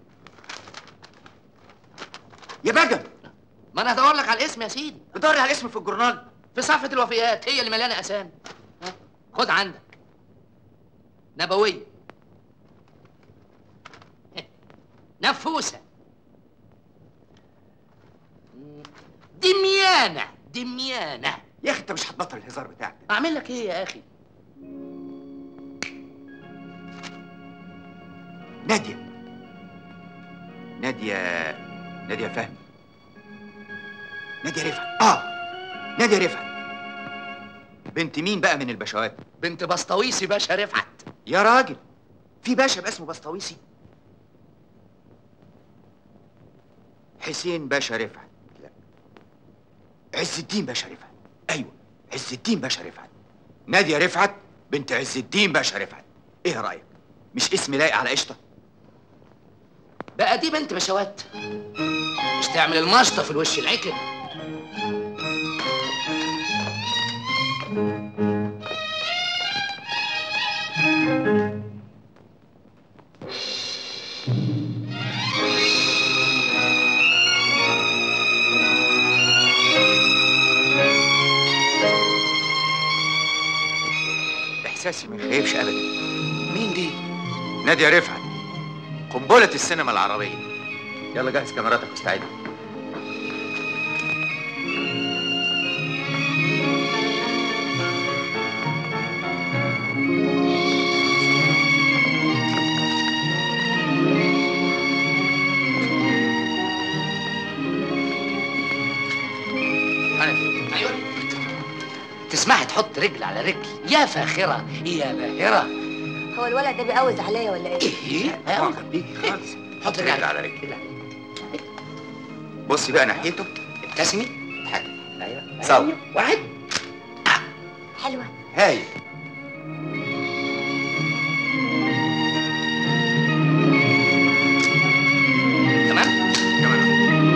يا بجم ما انا هدور لك على الاسم يا سيدي بدور على الاسم في الجورنال في صفحه الوفيات هي اللي مليانه اسامي ها؟ خد عندك نبويه نفوسه دميانه دميانه يا اخي انت مش هتبطل الهزار بتاعك ده اعمل لك ايه يا اخي ناديه ناديه ناديه فهمي ناديه رفعت اه ناديه رفعت بنت مين بقى من البشوات بنت بسطويسي باشا رفعت يا راجل في باشا باسمه بسطويسي حسين باشا رفعت لا عز الدين باشا رفعت ايوه عز الدين باشا رفعت ناديه رفعت بنت عز الدين باشا رفعت ايه رايك مش اسم لايق على قشطه بقى دي بنت بشوات مش تعمل المشطه في الوش العكر احساسي ما يخيبش ابدا مين دي ناديه رفعت قنبله السينما العربيه يلا جهز كاميراتك واستعد حنفي ايوه تسمحي تحط رجل على رجل يا فاخره يا باهره هو الولد ده بيقوز عليا ولا ايه؟ ايه معجب بيك خالص حط رجل رجل على رجل بصي بقى ناحيته ابتسمي اضحكي ايوه صور واحد حلوه هاي تمام كمان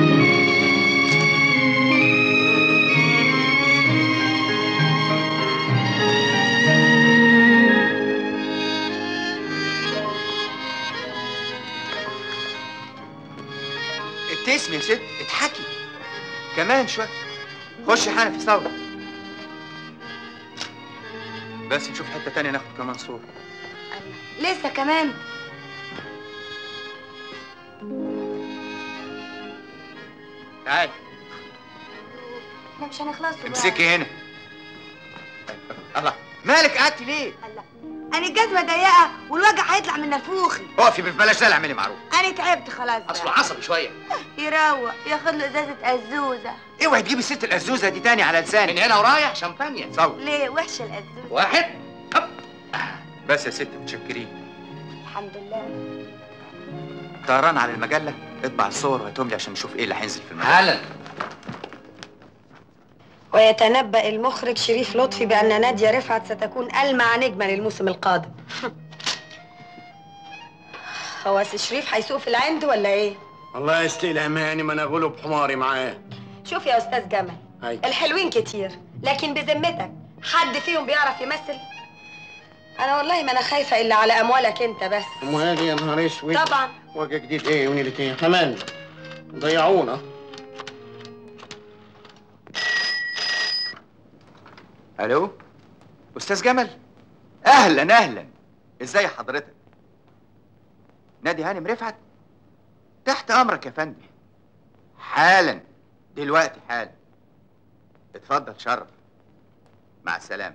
ابتسمي يا ست اضحكي كمان شويه خش حنفي صور بس نشوف حته تانية ناخد كمان صوره لسه كمان تعالي احنا مش هنخلصوا بقى. امسكي هنا الله مالك قعدتي ليه؟ الله انا الجزمه ضيقه والوجع هيطلع من نافوخي اقفي بلاش دلع اعملي معروف انا تعبت خلاص اصله بقى. عصبي شويه يروق ياخد له ازازه ازوزه اوعي تجيبي الست الازوزه دي تاني على لسانك من هنا ورايح شمبانيا صور ليه وحشه الازوزه واحد بس يا ست متشكرين الحمد لله طيران على المجله اطبع الصور وهاتهم لي عشان نشوف ايه اللي هينزل في المجله حالا ويتنبأ المخرج شريف لطفي بأن نادية رفعت ستكون ألمع نجمة للموسم القادم هو سي شريف هيسوق في العند ولا ايه؟ الله يستقل اماني ما انا غلب حماري معاه شوف يا أستاذ جمل هاي الحلوين كتير لكن بذمتك حد فيهم بيعرف يمثل؟ أنا والله ما أنا خايفة إلا على أموالك أنت بس امال يا نهار اسود طبعا وجه جديد ايه ونيلة ايه كمان ضيعونا الو استاذ جمل اهلا اهلا ازاي حضرتك نادي هانم رفعت تحت امرك يا فندم حالا دلوقتي حالا اتفضل شرف مع السلامه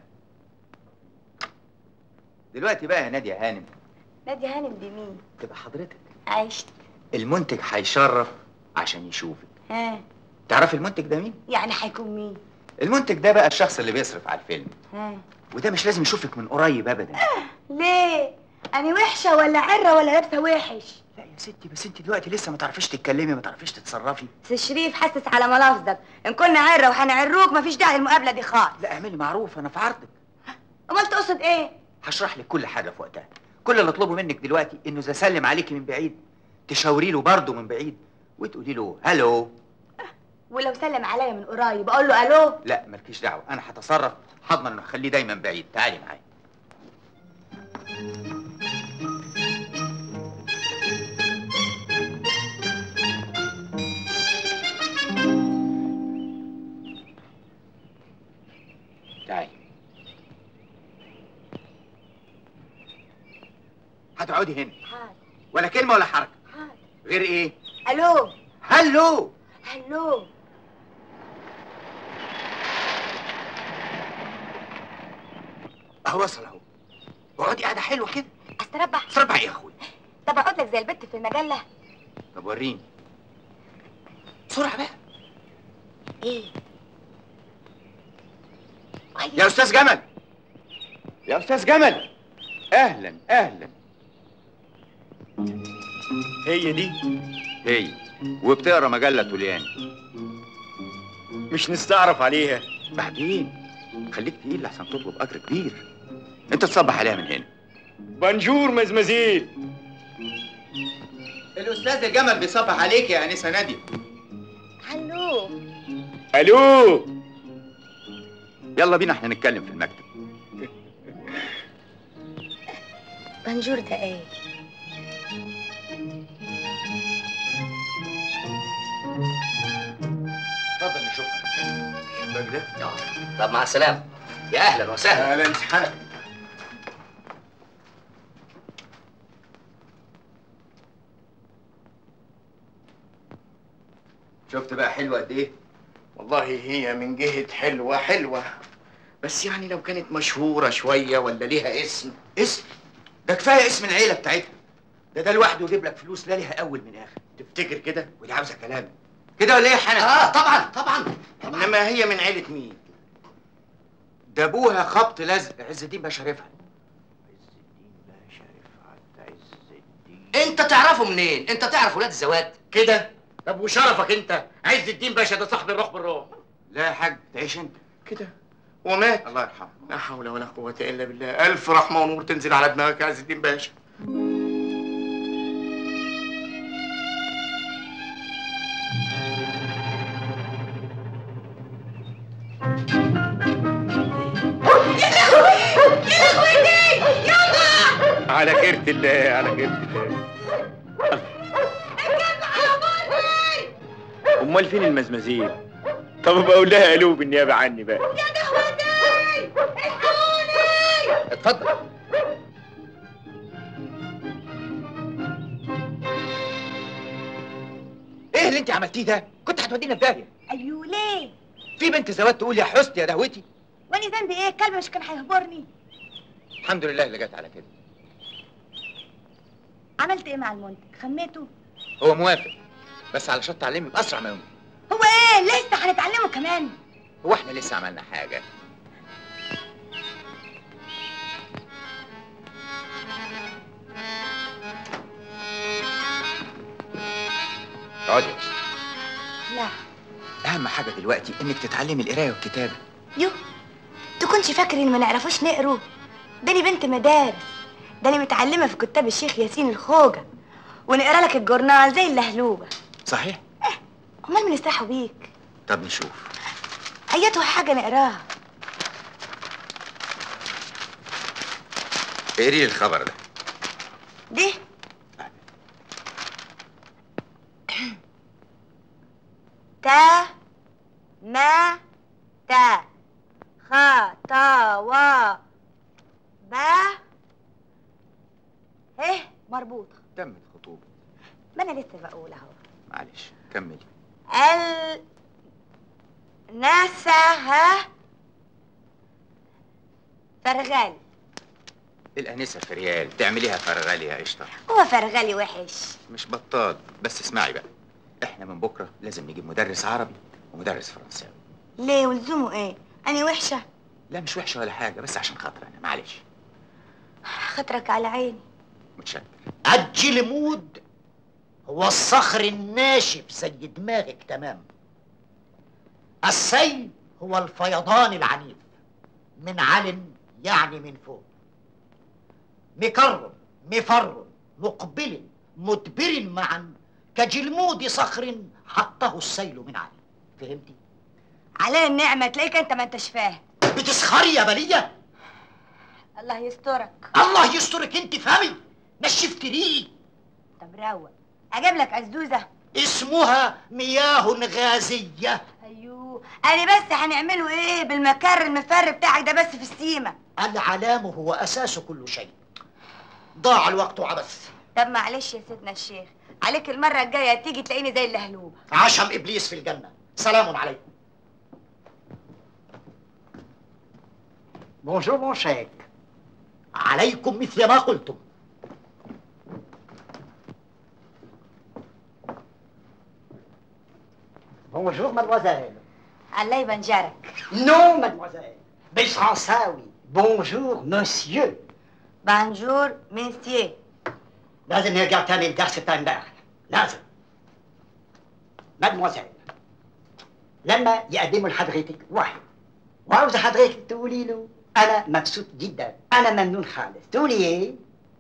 دلوقتي بقى يا نادي يا هانم نادي هانم دي مين؟ تبقى حضرتك عشت المنتج هيشرف عشان يشوفك ها تعرف المنتج ده مين يعني هيكون مين؟ المنتج ده بقى الشخص اللي بيصرف على الفيلم ها وده مش لازم يشوفك من قريب ابدا ليه؟ أنا وحشة ولا عرة ولا لابسة وحش؟ لا يا ستي بس انت دلوقتي لسه ما تعرفيش تتكلمي ما تعرفيش تتصرفي سي شريف حسس على ملافظك إن كنا عرة وهنعروك مفيش داعي للمقابلة دي خالص لا اعملي معروف انا في عرضك أمال تقصد إيه؟ هشرح لك كل حاجه في وقتها كل اللي اطلبه منك دلوقتي انه اذا سلم عليكي من بعيد تشاوري له برضه من بعيد وتقولي له هلو ولو سلم عليا من قريب أقول له ألو لا مالكيش دعوه انا هتصرف هضمن انه اخليه دايما بعيد تعالي معايا تقعدي هنا ولا كلمه ولا حركه غير ايه الو هلو الو اهو وصل اهو اقعدي قاعده حلوه كده استربح استربح ايه يا اخويا طب اقعد لك زي البت في المجله طب وريني بسرعه بقى ايه يا استاذ جمل يا استاذ جمل اهلا اهلا هي دي هي وبتقرا مجله توليان مش نستعرف عليها بعدين خليك تقيل لحسن تطلب اجر كبير انت تصبح عليها من هنا بنجور مزمزيل الاستاذ الجمل بيصبح عليك يا انسه ناديه الو الو يلا بينا احنا نتكلم في المكتب بنجور ده ايه اتفضل نشوفها الشباك ده طب مع السلامه يا اهلا وسهلا اهلا حنفي شفت بقى حلوه قد ايه والله هي من جهة حلوة حلوة بس يعني لو كانت مشهورة شوية ولا ليها اسم اسم ده كفايه اسم العيله بتاعتها ده ده لوحده يجيب لك فلوس لا ليها اول من اخر تفتكر كده ودي عاوزه كلام كده ولا ايه يا حنفي اه طبعا طبعا انما هي من عيلة مين ده ابوها خبط لزق عز الدين باشا رفعت انت تعرفه منين انت تعرف ولاد الزوات كده طب وشرفك انت عز الدين باشا ده صاحب الروح بالروح لا يا حاج تعيش انت كده ومات الله يرحمه لا حول ولا قوة إلا بالله ألف رحمة ونور تنزل على دماغك يا عز الدين باشا على خيرة الله على خيرة الله امال فين المزمزيل طب ابقى اقول لها الو بالنيابه عني بقى اتفضل ايه اللي انت عملتيه ده كنت هتودينا في داهيه ايوه ليه في بنت زوات تقول يا حسني يا دهوتي وانا ذنبي ايه الكلب مش كان هيهبرني الحمد لله اللي جت على كده عملت ايه مع المنتج خميته هو موافق بس علشان تعلمي باسرع ما يمكن هو ايه لسه هنتعلمه كمان هو احنا لسه عملنا حاجه اقعدي يا أستاذ. لا اهم حاجه دلوقتي انك تتعلمي القرايه والكتابه يو تكونش فاكر ان ما نعرفوش نقروا داني بنت مدارس داني متعلمه في كتاب الشيخ ياسين الخوجه ونقرا لك الجورنال زي اللهلوبه صحيح امال بنستحوا بيك طب نشوف ايته حاجه نقراها اقري لي الخبر ده دي تا ما تا خا تا وا با ايه مربوطه تمت خطوبه ما انا لسه بقول اهو معلش كملي ال نسها فرغال الانسه في ريال تعمليها فرغالي يا قشطه هو فرغالي وحش مش بطال بس اسمعي بقى احنا من بكره لازم نجيب مدرس عربي ومدرس فرنساوي ليه ولزومه ايه انا وحشه لا مش وحشه ولا حاجه بس عشان خاطر انا معلش خاطرك على عيني متشكر أجل مود هو الصخر الناشف زي دماغك تمام السيل هو الفيضان العنيف من عل يعني من فوق مكر مفر مقبل مدبر معا كجلمود صخر حطه السيل من علي فهمتي؟ علينا النعمه تلاقيك انت ما انتش فاهم بتسخري يا بلية الله يسترك الله يسترك انت فهمي نشفت ريقي طب روق اجيب لك عزوزه اسمها مياه غازية ايوه انا بس هنعمله ايه بالمكر المفر بتاعك ده بس في السيمه العلام هو أساس كل شيء ضاع الوقت عبث طب معلش يا سيدنا الشيخ عليك المرة الجاية تيجي تلاقيني زي اللهلوب عشم ابليس في الجنه سلام عليكم بونجور مون شيك عليكم مثل ما قلتم بونجور مادموزيل الله يبنجرك نو مادموزيل بالفرنساوي بونجور مسيو بانجور ميسيي لازم نرجع تاني الدرس بتاع امبارح لازم مادموزيل لما يقدموا لحضرتك واحد وعاوز حضرتك تقولي له انا مبسوط جدا انا ممنون خالص تقولي ايه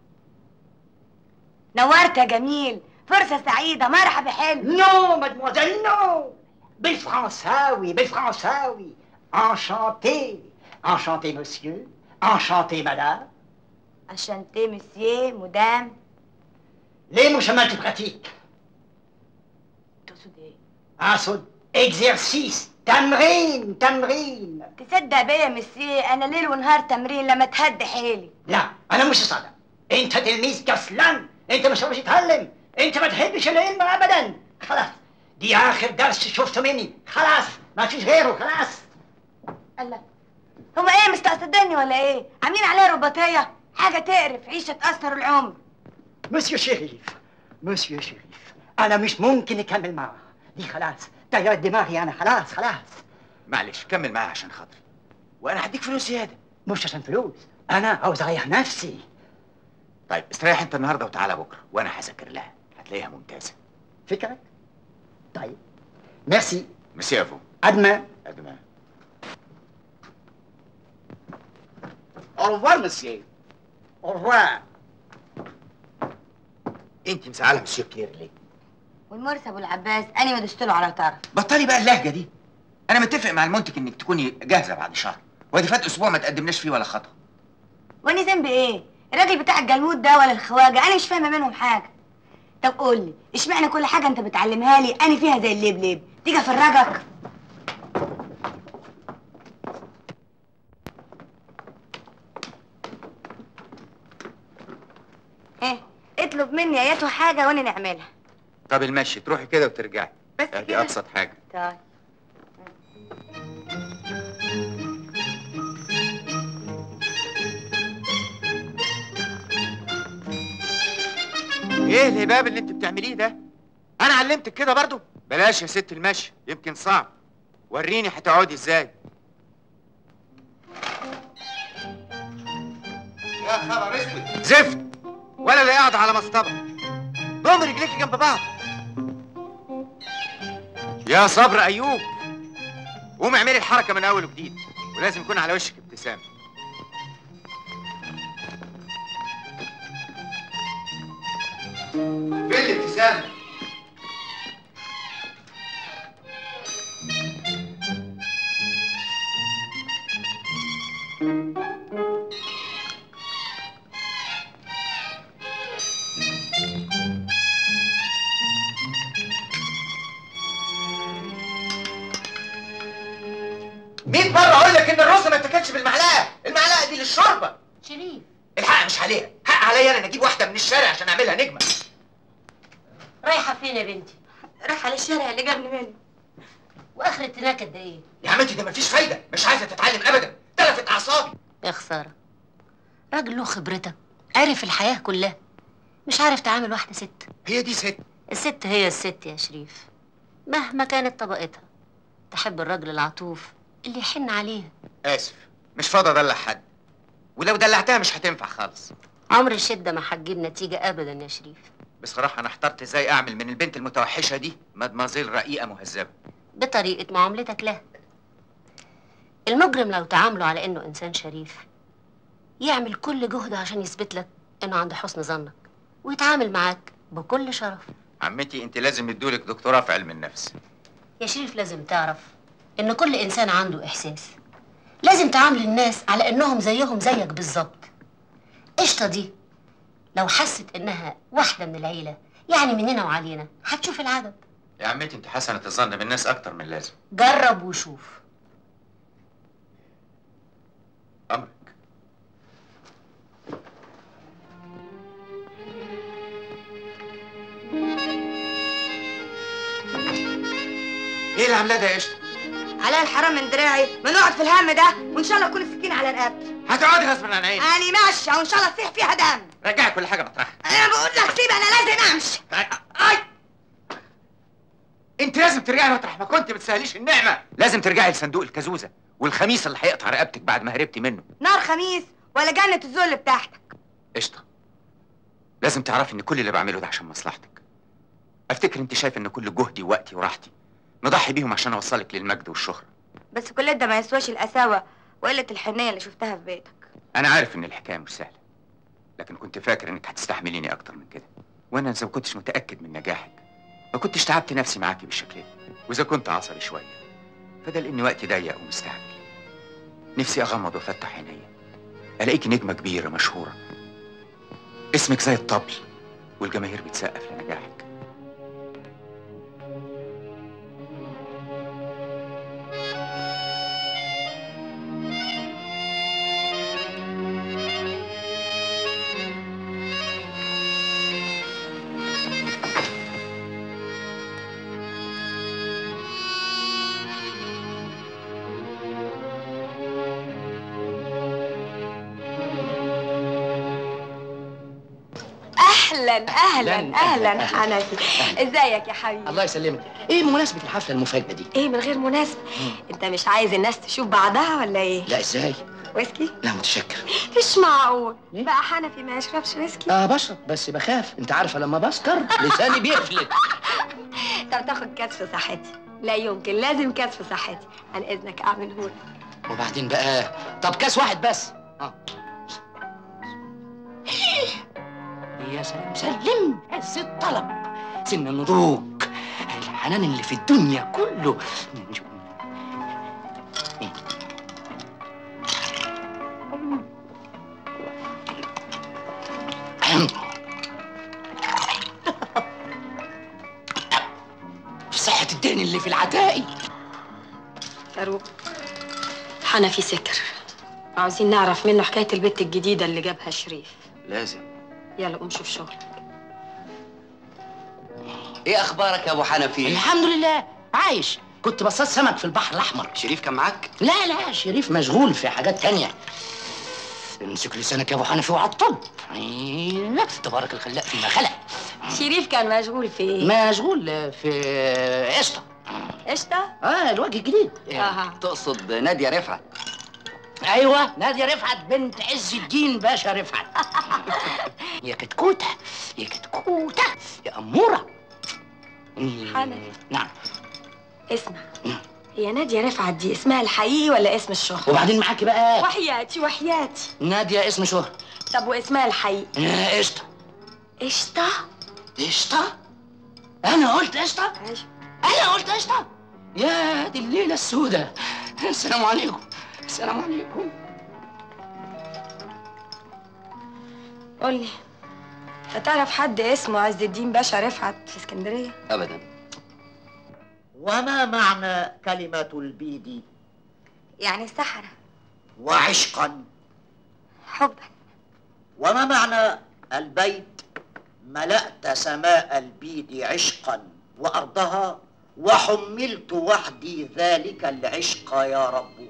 نورت يا جميل فرصة سعيدة مرحبا حلو نو مادموزيل نو بالفرنساوي بالفرنساوي انشانتي انشانتي مسيو انشانتي مدام انشانتي مسيي مدام ليه مش عملت براتيك تقصد ايه اقصد اكزرسيس تمرين تمرين تصدق بيا يا مسيي انا ليل ونهار تمرين لما تهد حيلي لا انا مش صادق انت تلميذ كسلان انت مش عاوز تتعلم انت ما تحبش العلم ابدا خلاص دي اخر درس شفته مني خلاص ما فيش غيره خلاص الله هما ايه مستقصدني ولا ايه عاملين عليا رباطية حاجة تقرف عيشة تأثر العمر مسيو شريف مسيو شريف انا مش ممكن اكمل معاه دي خلاص طيرت دماغي انا خلاص خلاص معلش كمل معايا عشان خاطري وانا هديك فلوس زياده مش عشان فلوس انا عاوز اريح نفسي طيب استريح انت النهارده وتعالى بكره وانا هذاكر لها هتلاقيها ممتازه فكرك طيب ميرسي ميرسي افو ادمى ادمى اورفوار مسيو اورفوار انت مسعاله مسيو بيير ليه والمرسي ابو العباس انا ما دشتله على طرف بطلي بقى اللهجه دي انا متفق مع المنتج انك تكوني جاهزه بعد شهر وادي فات اسبوع ما تقدمناش فيه ولا خطوه وانا ذنبي ايه الراجل بتاع الجلمود ده ولا الخواجه انا مش فاهمه منهم حاجه طب قول لي اشمعنى كل حاجه انت بتعلمها لي انا فيها زي اللبلب تيجي افرجك ايه اطلب مني اياته حاجه وانا نعملها طب المشي تروحي كده وترجعي بس ادي كده؟ ابسط حاجه طيب ايه الهباب اللي انت بتعمليه ده انا علمتك كده برضو بلاش يا ست المشي يمكن صعب وريني هتقعدي ازاي يا خبر اسود زفت ولا اللي قاعد على مصطبه ضم رجليكي جنب بعض يا صبر ايوب قومي اعملي الحركه من اول وجديد ولازم يكون على وشك ابتسامه فين الابتسامه مين مرة أقول لك إن الرز ما تاكلش بالمعلقة، المعلقة دي للشوربة. شريف الحق مش عليها، حق عليا أنا أجيب واحدة من الشارع عشان أعملها نجمة. رايحه فين يا بنتي رايحه للشارع اللي جنبي منه واخرة هناك قد ايه يا عمتي ده مفيش فايدة، مش عايزة تتعلم أبدا، تلفت أعصابي. يا خساره راجل له خبرتك عارف الحياه كلها مش عارف تعامل واحده ست هي دي ست الست هي الست يا شريف مهما كانت طبقتها تحب الراجل العطوف اللي يحن عليها آسف، مش فاضي أدلع حد. ولو دلعتها مش هتنفع خالص. عمر الشده ما هتجيب نتيجه ابدا يا شريف بصراحة أنا احترت إزاي أعمل من البنت المتوحشة دي مدمازيل رقيقة مهذبة. بطريقه معاملتك له المجرم لو تعامله على انه انسان شريف يعمل كل جهده عشان يثبت لك انه عند حسن ظنك ويتعامل معاك بكل شرف عمتي أنت لازم يدولك دكتوراه في علم النفس. يا شريف لازم تعرف ان كل انسان عنده احساس لازم تعامل الناس على انهم زيهم زيك بالظبط قشطه دي لو حست انها واحده من العيله يعني مننا وعلينا هتشوف العدد يا عمتي أنت حسنة الظن بالناس أكتر من لازم. جرب وشوف أمرك. ايه اللي عاملاه ده يا قشطه عليا الحرام من دراعي ما نقعد في الهم ده وان شاء الله تكون السكين على رقبتي هتقعدي غصب عن عيني انا ماشيه وان شاء الله تصيح فيها دم رجعي كل حاجه مطرحها انا بقول لك سيب انا لازم امشي انت لازم ترجعي مطرح ما كنت بتسهليش النعمه لازم ترجعي لصندوق الكازوزه والخميس اللي هيقطع رقبتك بعد ما هربتي منه نار خميس ولا جنة الذل بتاعتك قشطه لازم تعرفي ان كل اللي بعمله ده عشان مصلحتك افتكر انت شايف ان كل جهدي ووقتي وراحتي نضحي بيهم عشان اوصلك للمجد والشهره بس كل ده ما يسواش القساوة وقلة الحنية اللي شفتها في بيتك انا عارف ان الحكايه مش سهله لكن كنت فاكر انك هتستحمليني اكتر من كده وانا اذا ما كنتش متاكد من نجاحك ما كنتش تعبت نفسي معاكي بالشكل ده واذا كنت عصبي شويه فده لاني وقتي ضيق ومستعجل نفسي اغمض وافتح عينيا الاقيكي نجمه كبيره مشهوره اسمك زي الطبل والجماهير بتسقف لنجاحك اهلا اهلا اهلا حنفي ازيك يا حبيبي الله يسلمك ايه مناسبه الحفله المفاجاه دي ايه من غير مناسبة انت مش عايز الناس تشوف بعضها ولا ايه لا ازاي ويسكي لا متشكر مش معقول بقى حنفي ما يشربش ويسكي اه بشرب بس بخاف انت عارفه لما بسكر لساني بيفلت طب تاخد كاس في صحتي لا يمكن لازم كاس في صحتي عن اذنك اعمله لك وبعدين بقى طب كاس واحد بس اه يا سلام سلم عز الطلب سن النضوج الحنان اللي في الدنيا كله في صحة الدين اللي في العتائي فاروق حنفي سكر عاوزين نعرف منه حكاية البت الجديدة اللي جابها شريف لازم يلا قوم شوف شغل ايه اخبارك يا ابو حنفي الحمد لله عايش كنت بصطاد سمك في البحر الاحمر شريف كان معاك لا لا شريف مشغول في حاجات تانية امسك لسانك يا ابو حنفي وعطل ايوه تبارك الخلاق فيما خلق شريف كان مشغول في ايه؟ مشغول في قشطه قشطة؟ اه الوجه الجديد اها تقصد ناديه رفعت ايوه ناديه رفعت بنت عز الدين باشا رفعت يا كتكوته يا كتكوته يا اموره حنفي نعم اسمع هي نادية رفعت دي اسمها الحقيقي ولا اسم الشهرة؟ وبعدين معاكي بقى وحياتي وحياتي ناديه اسم شهر طب واسمها الحقيقي؟ يا قشطه قشطة؟ قشطه انا قلت قشطه انا قلت قشطه يا دي الليله السوداء السلام عليكم السلام عليكم قولي انت تعرف حد اسمه عز الدين باشا رفعت في اسكندرية؟ ابدا وما معنى كلمة البيد يعني السحرة وعشقا حبا وما معنى البيت ملأت سماء البيد عشقا وأرضها وحملت وحدي ذلك العشق يا رب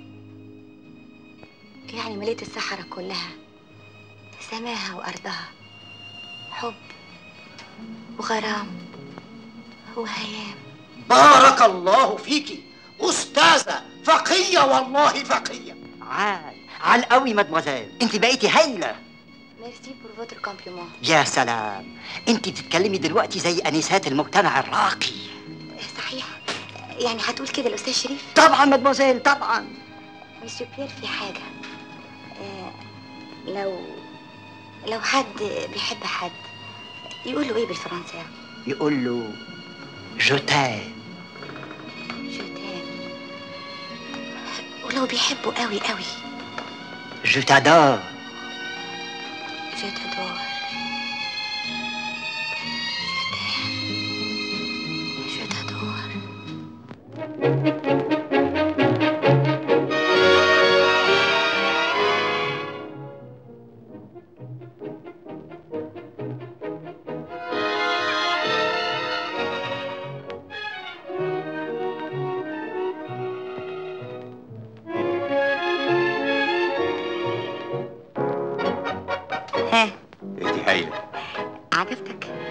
يعني مليت السحرة كلها سماها وأرضها حب وغرام وهيام بارك الله فيك أستاذة فقية والله فقية عال عال قوي مدموزيل انت بقيتي هايلة ميرسي بور فوتر كومبليمون يا سلام انت بتتكلمي دلوقتي زي انسات المجتمع الراقي صحيح يعني هتقول كده الأستاذ شريف؟ طبعا مدموزيل طبعا مسيو بيير في حاجة آه لو لو حد بيحب حد يقول له ايه بالفرنساوي؟ يقول له جو تايم ولو بيحبه قوي قوي جو تادور جو تادور جو تادور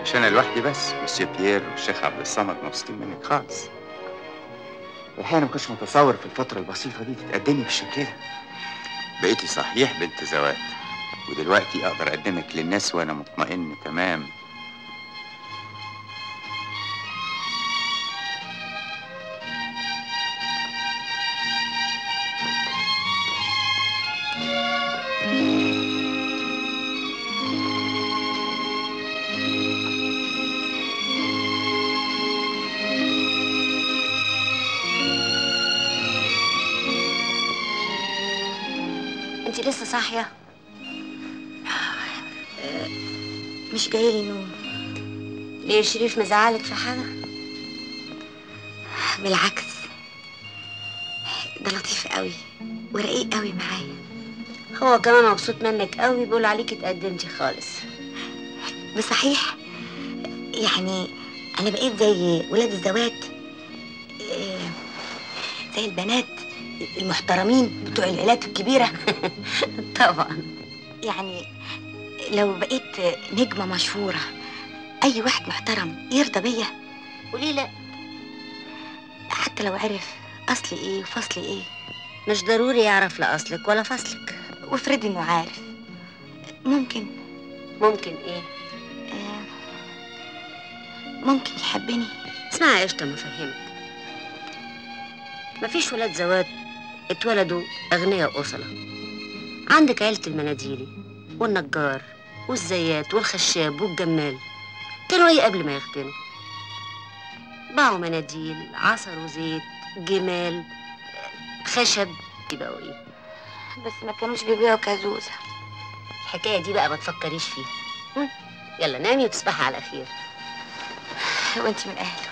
مش انا لوحدي بس مسيو بيير والشيخ عبد الصمد مبسوطين منك خالص الحقيقه انا ما كنتش متصور في الفتره البسيطه دي تتقدمي بالشكل ده بقيتي صحيح بنت زواج ودلوقتي اقدر اقدمك للناس وانا مطمئن تمام انت لسه صاحيه مش جايلي نوم ليه شريف مزعلك في حاجه بالعكس ده لطيف قوي ورقيق قوي معايا هو كمان مبسوط منك قوي بيقول عليك اتقدمتي خالص بصحيح يعني انا بقيت زي ولاد الزوات آه، زي البنات المحترمين بتوع العيلات الكبيرة طبعا يعني لو بقيت نجمة مشهورة أي واحد محترم يرضى بيا وليه لا حتى لو عرف أصلي إيه وفصلي إيه مش ضروري يعرف لا اصلك ولا فصلك وافرضي إنه عارف ممكن ممكن ايه آه، ممكن يحبني اسمعي يا قشطه ما افهمك مفيش ولاد زوات اتولدوا اغنياء اصلا عندك عيله المناديلي والنجار والزيات والخشاب والجمال كانوا ايه قبل ما يغتنوا باعوا مناديل عصروا زيت جمال خشب يبقوا ايه بس ما كانوش بيبيعوا كازوزة الحكايه دي بقى ما تفكريش فيها هم؟ يلا نامي وتصبحي على خير وانت من أهله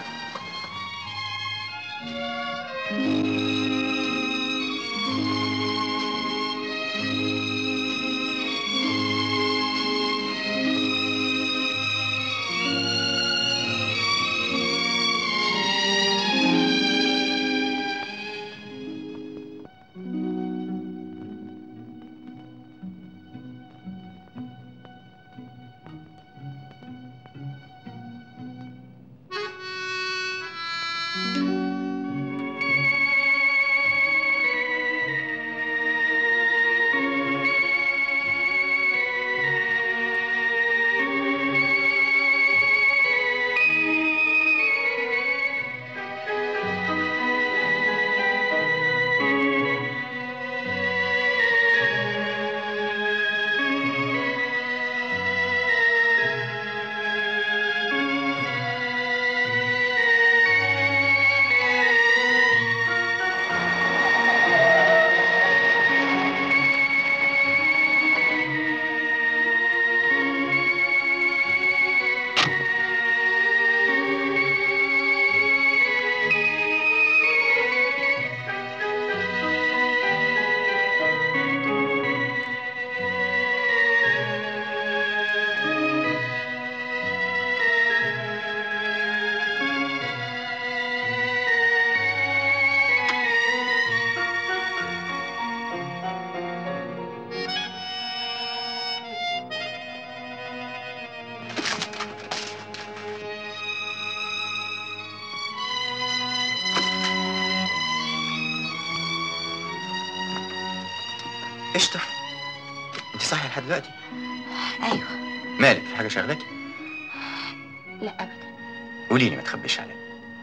قشطه انت صاحيه لحد دلوقتي أيوه مالك في حاجه شغلاكي لا أبدا قولي لي ما تخبيش عليا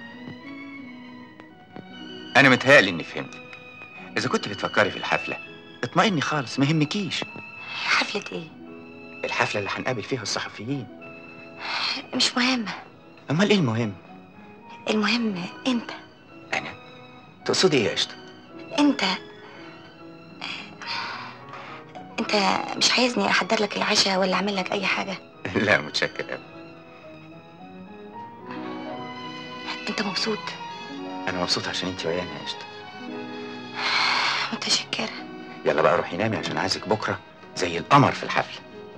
انا متهيألي اني فهمتك اذا كنت بتفكري في الحفله اطمئني خالص ما يهمكيش حفلة إيه؟ الحفله اللي هنقابل فيها الصحفيين مش مهمة امال ايه المهم المهم أنت تقصدي ايه يا قشطه أنت أنت مش عايزني أحضر لك العشاء ولا أعمل لك أي حاجة لا متشكر أوي. أنت مبسوط انا مبسوط عشان انت ويانا يا قشطه متشكرة يلا بقى روحي نامي عشان عايزك بكره زي القمر في الحفله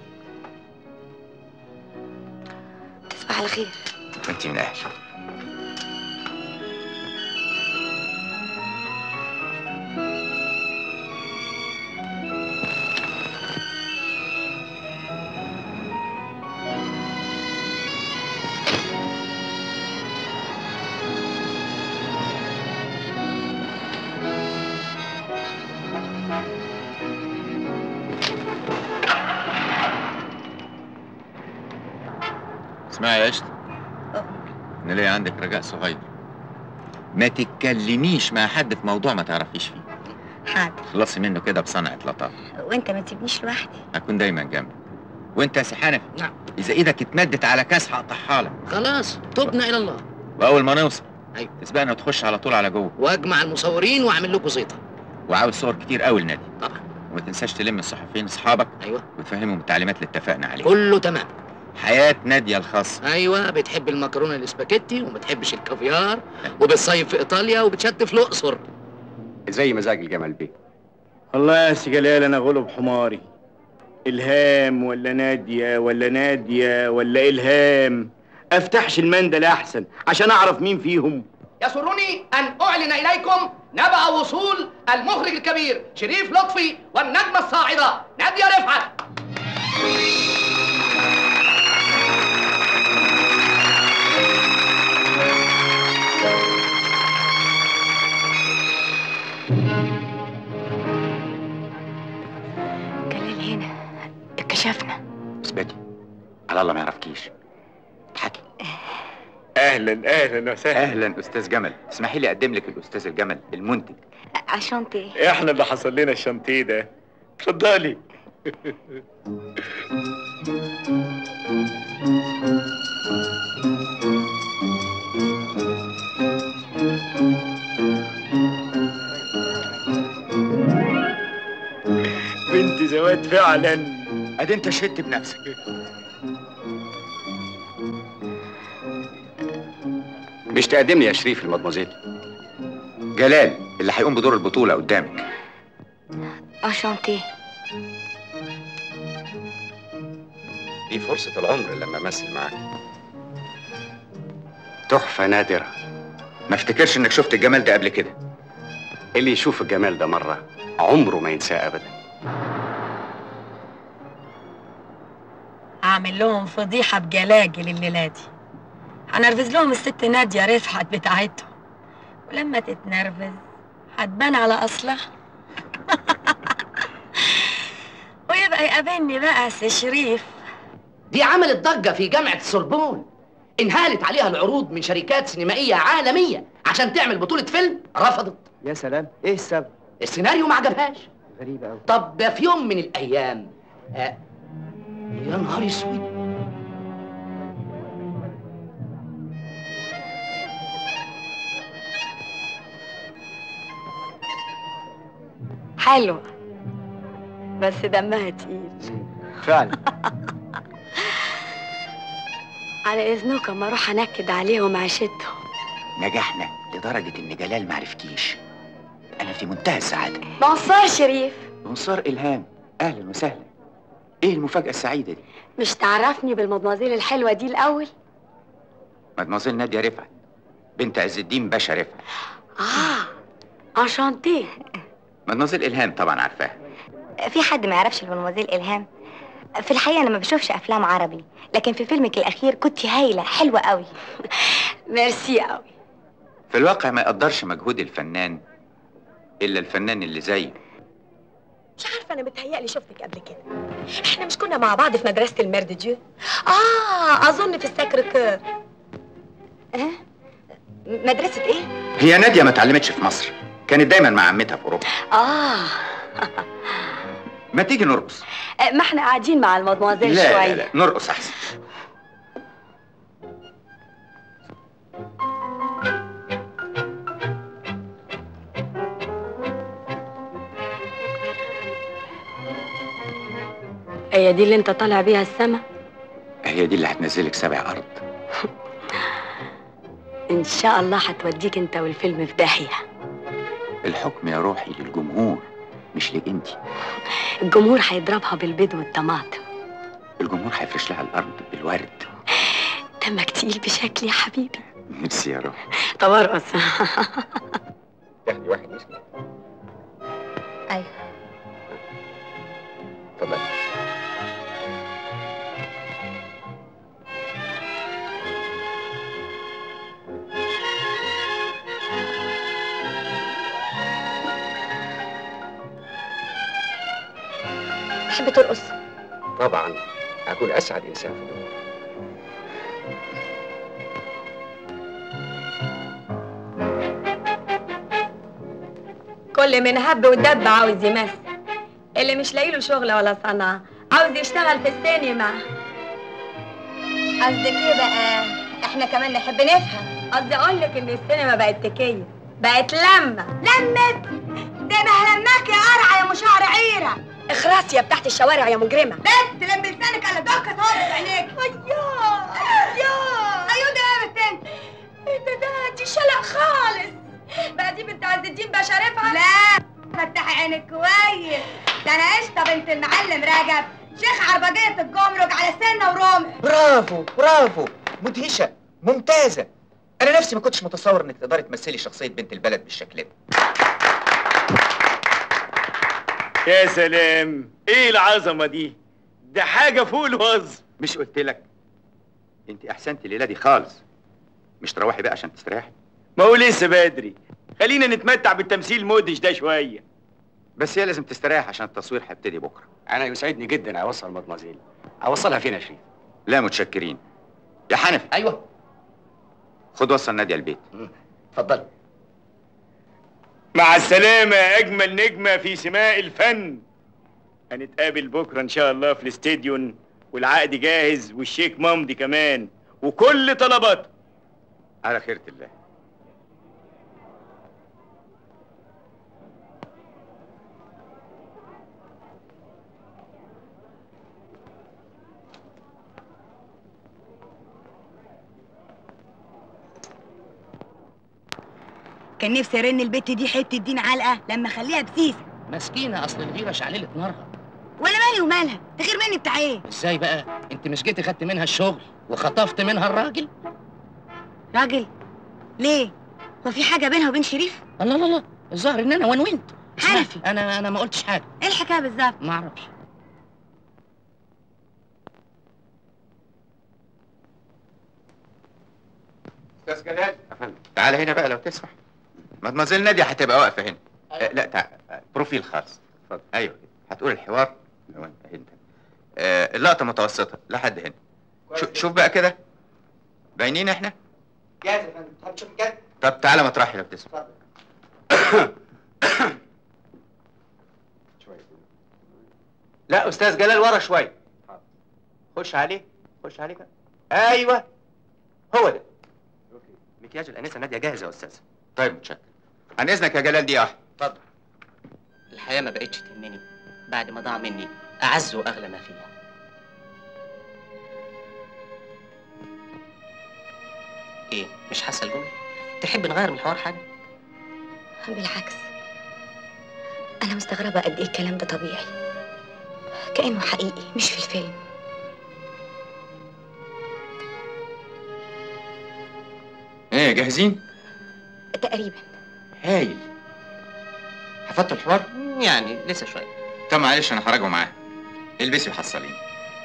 تصبح على خير وانت من اهلي اسمعي يا قشطة انا ليا عندك رجاء صغير ما تتكلميش مع حد في موضوع ما تعرفيش فيه حاضر خلصي منه كده بصنعة لطافة وانت ما تسيبنيش لوحدي هكون دايما جنبك وانت يا سي حنفي نعم اذا ايدك اتمدت على كاس هقطعها لك خلاص تبنا الى الله واول ما نوصل ايوه تسبقنا وتخش على طول على جوه واجمع المصورين واعمل لكم زيطه وعاوز صور كتير قوي لنادي طبعا وما تنساش تلم الصحفيين اصحابك ايوه وتفهمهم التعليمات اللي اتفقنا عليها كله تمام حياة نادية الخاصة ايوه بتحب المكرونه الاسباجيتي وما بتحبش الكافيار وبتصيف في ايطاليا وبتشت في الاقصر زي مزاج الجمل بيه والله يا سي جلال انا غلب حماري الهام ولا ناديه ولا ناديه ولا الهام افتحش المندل احسن عشان اعرف مين فيهم يسرني ان اعلن اليكم نبأ وصول المخرج الكبير شريف لطفي والنجمه الصاعده ناديه رفعت جلال هنا اتكشفنا اثبتي على الله ما يعرفكيش اضحكي اهلا اهلا وسهلا اهلا استاذ جمل اسمحي لي اقدم لك الاستاذ الجمل المنتج عشان ايه احنا اللي حصل لنا الشنطيه ده اتفضلي بنت زواد فعلا ادي انت شهدت بنفسك مش تقدمني يا شريف المدموزيل جلال اللي هيقوم بدور البطولة قدامك اشانتي دي فرصة العمر لما امثل معاك تحفة نادرة ما افتكرش انك شفت الجمال ده قبل كده اللي يشوف الجمال ده مرة عمره ما ينساه أبدا اعمل لهم فضيحه بجلاجل الليله دي هنرفز لهم الست ناديه رفعت بتاعتهم ولما تتنرفز هتبان على اصلها ويبقى يقابلني بقى سي شريف دي عملت ضجه في جامعه السوربون انهالت عليها العروض من شركات سينمائيه عالميه عشان تعمل بطوله فيلم رفضت يا سلام ايه السبب السيناريو ما عجبهاش غريبه قوي طب في يوم من الايام آه يا نهار اسود حلوه بس دمها تقيل فعلا على اذنكم اروح انكد عليهم عيشتهم نجحنا لدرجة ان جلال ما عرفتكيش انا في منتهى السعادة بونسوار شريف انصار الهام اهلا وسهلا ايه المفاجأة السعيدة دي مش تعرفني بالمدمزيل الحلوه دي الاول مدموزيل نادية رفعت بنت عز الدين باشا رفعت اه انشانتي مدموزيل الهام طبعا عارفاها في حد ما يعرفش المدموزيل الهام في الحقيقه انا ما بشوفش افلام عربي لكن في فيلمك الاخير كنت هايله حلوه قوي ميرسي قوي في الواقع ما يقدرش مجهود الفنان الا الفنان اللي زيه مش عارفه انا متهيألي شفتك قبل كده احنا مش كنا مع بعض في مدرسه الميرد ديو اه اظن في الساكر كور اه مدرسه ايه هي نادية ما اتعلمتش في مصر كانت دايما مع عمتها في اوروبا اه ما تيجي نرقص آه، ما احنا قاعدين مع المدموزيل لا شويه لا لا نرقص احسن هي دي اللي انت طالع بيها السما هي دي اللي هتنزلك سبع ارض ان شاء الله هتوديك انت والفيلم في داهيه الحكم يا روحي للجمهور مش لك انت الجمهور هيضربها بالبيض والطماطم الجمهور هيفرش لها الارض بالورد دمك تقيل بشكل يا حبيبي ميرسي يا روحي طب ارقص تاخدي واحد ويسكي ايوه اتفضلي تحب ترقص طبعا أكون أسعد إنسان في الدنيا كل من هب ودب عاوز يمثل اللي مش لاقي له شغل ولا صنعة عاوز يشتغل في السينما قصدك ايه بقى احنا كمان نحب نفهم قصدي اقول لك ان السينما بقت تكية بقت لمة لمت ده ما لماك يا قرعه يا مشعر عيره اخرسي يا بتاعت الشوارع يا مجرمة بنت لم لسانك على دكة طارت في عينيك ايوه ايوه ايوه ده يا بنت انت ايه ده ده دي شلق خالص بقى دي بنت عز الدين بقى شارفها لا فتحي عينك كويس ده انا قشطه بنت المعلم رجب شيخ عربجيه الجمرك على سنه ورمح برافو برافو مدهشة ممتازة أنا نفسي ما كنتش متصور إنك تقدري تمثلي شخصية بنت البلد بالشكل ده يا سلام ايه العظمه دي ده حاجه فوق الوصف مش قلت لك أنت أحسنتي الليلة دي خالص مش تروحي بقى عشان تستريحي ما هو لسه بدري خلينا نتمتع بالتمثيل المدهش ده شويه بس هي لازم تستريح عشان التصوير هيبتدي بكرة انا يسعدني جدا اوصل مدمزيل اوصلها فين يا شريف لا متشكرين يا حنفي ايوه خد وصل نادية البيت اتفضل مع السلامه يا اجمل نجمه في سماء الفن هنتقابل بكره ان شاء الله في الاستديون والعقد جاهز والشيك ممضي كمان وكل طلباته على خيرة الله كان نفسي ارن البت دي حته دين علقه لما اخليها بسيسه مسكينه اصل الغيره شعللت نارها ولا مالي ومالها تغير مني بتاع ايه ازاي بقى انت مش جيتي خدت منها الشغل وخطفت منها الراجل راجل ليه هو في حاجه بينها وبين شريف الله لا لا الظاهر ان انا ونونت اسمعي، حنفي. انا انا ما قلتش حاجه ايه الحكايه بالظبط ما اعرفش استاذ جلال تعال هنا بقى لو تسمح مدمزيل نادية هتبقى واقفة هنا آه لا تعال آه، بروفيل خاص اتفضل ايوه كده هتقول الحوار لو انت انت آه اللقطة متوسطة لحد هنا شو شوف بقى كده باينين احنا جاهز يا فندم تحب تشوف الجد؟ طب تعالى مطرحي لو تسمح لا استاذ جلال ورا شويه خش عليه خش عليه كده ايوه هو ده مكياج الانسه ناديه جاهزه يا استاذ طيب متشكر عن اذنك يا جلال دي واحده اتفضل الحياة ما بقتش تهمني بعد ما ضاع مني أعز وأغلى ما فيها إيه مش حاسة الجملة؟ تحب نغير من الحوار حاجة؟ بالعكس أنا مستغربة قد إيه الكلام ده طبيعي كأنه حقيقي مش في الفيلم ايه جاهزين تقريبا هايل حفظتوا الحوار يعني لسه شوية طب معلش انا هراجعه معاه البسي وحصليني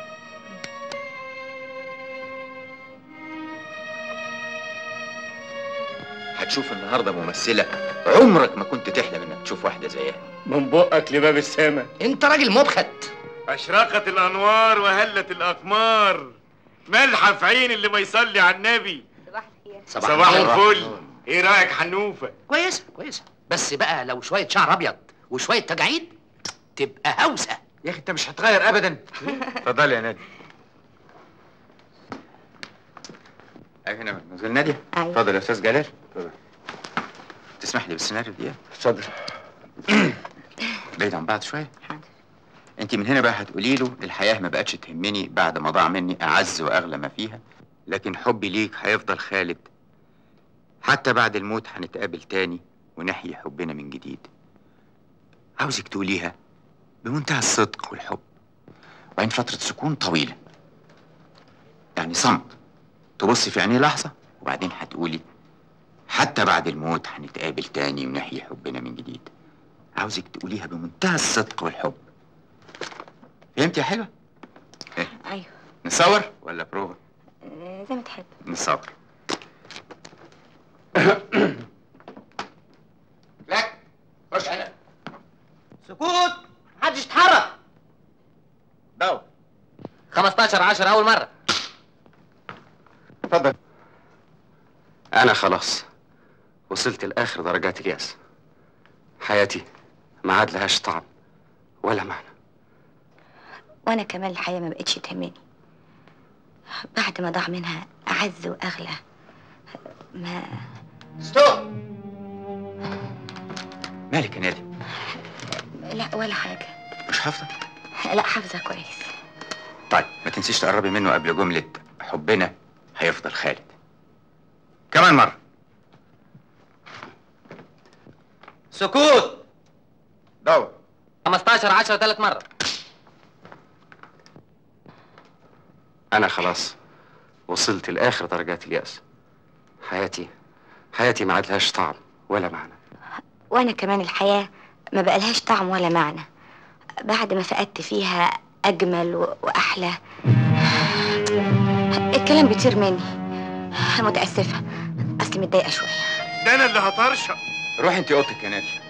هتشوف النهارده ممثله عمرك ما كنت تحلم انك تشوف واحده زيها من بقك لباب السما انت راجل مبخت اشرقت الانوار وهلت الاقمار ملحة في عين اللي ما يصلي على النبي صباح صباح الخير. الفل ايه رايك حنوفه كويسه كويسه بس بقى لو شويه شعر ابيض وشويه تجاعيد تبقى هوسه يا اخي انت مش هتغير ابدا اتفضلي يا نادي اهي هنا مدموزيل ناديه أيوة. اتفضل يا استاذ جلال اتفضل تسمح لي بالسيناريو دي اتفضل بعيد عن بعض شويه انت من هنا بقى هتقولي له الحياه ما بقتش تهمني بعد ما ضاع مني اعز واغلى ما فيها لكن حبي ليك هيفضل خالد حتى بعد الموت هنتقابل تاني ونحيي حبنا من جديد عاوزك تقوليها بمنتهى الصدق والحب وبعدين فترة سكون طويلة يعني صمت تبصي في عينيه لحظة وبعدين هتقولي حتى بعد الموت هنتقابل تاني ونحيي حبنا من جديد عاوزك تقوليها بمنتهى الصدق والحب فهمت يا حلوة؟ إيه؟ أيوه نصور ولا بروفا؟ آه، زي ما تحب نصور لك خش انا سكوت محدش يتحرك دور 15 10 أول مرة اتفضل انا خلاص وصلت لاخر درجات الياس حياتي ما عاد لهاش طعم ولا معنى وانا كمان الحياه ما بقتش تهمني بعد ما ضاع منها اعز واغلى ما ستوب مالك يا نادي لا ولا حاجه مش حافظه لا حافظه كويس طيب ما تنسيش تقربي منه قبل جمله حبنا هيفضل خالد كمان مره سكوت دور 15 10 ثلاث مرة أنا خلاص وصلت لآخر درجات اليأس حياتي حياتي ما عاد لهاش طعم ولا معنى وانا كمان الحياه ما بقالهاش طعم ولا معنى بعد ما فقدت فيها اجمل و- واحلى الكلام بيطير مني متاسفه اصلي متضايقه شويه ده انا اللي هطرشق روحي انت اوضتك يا نادي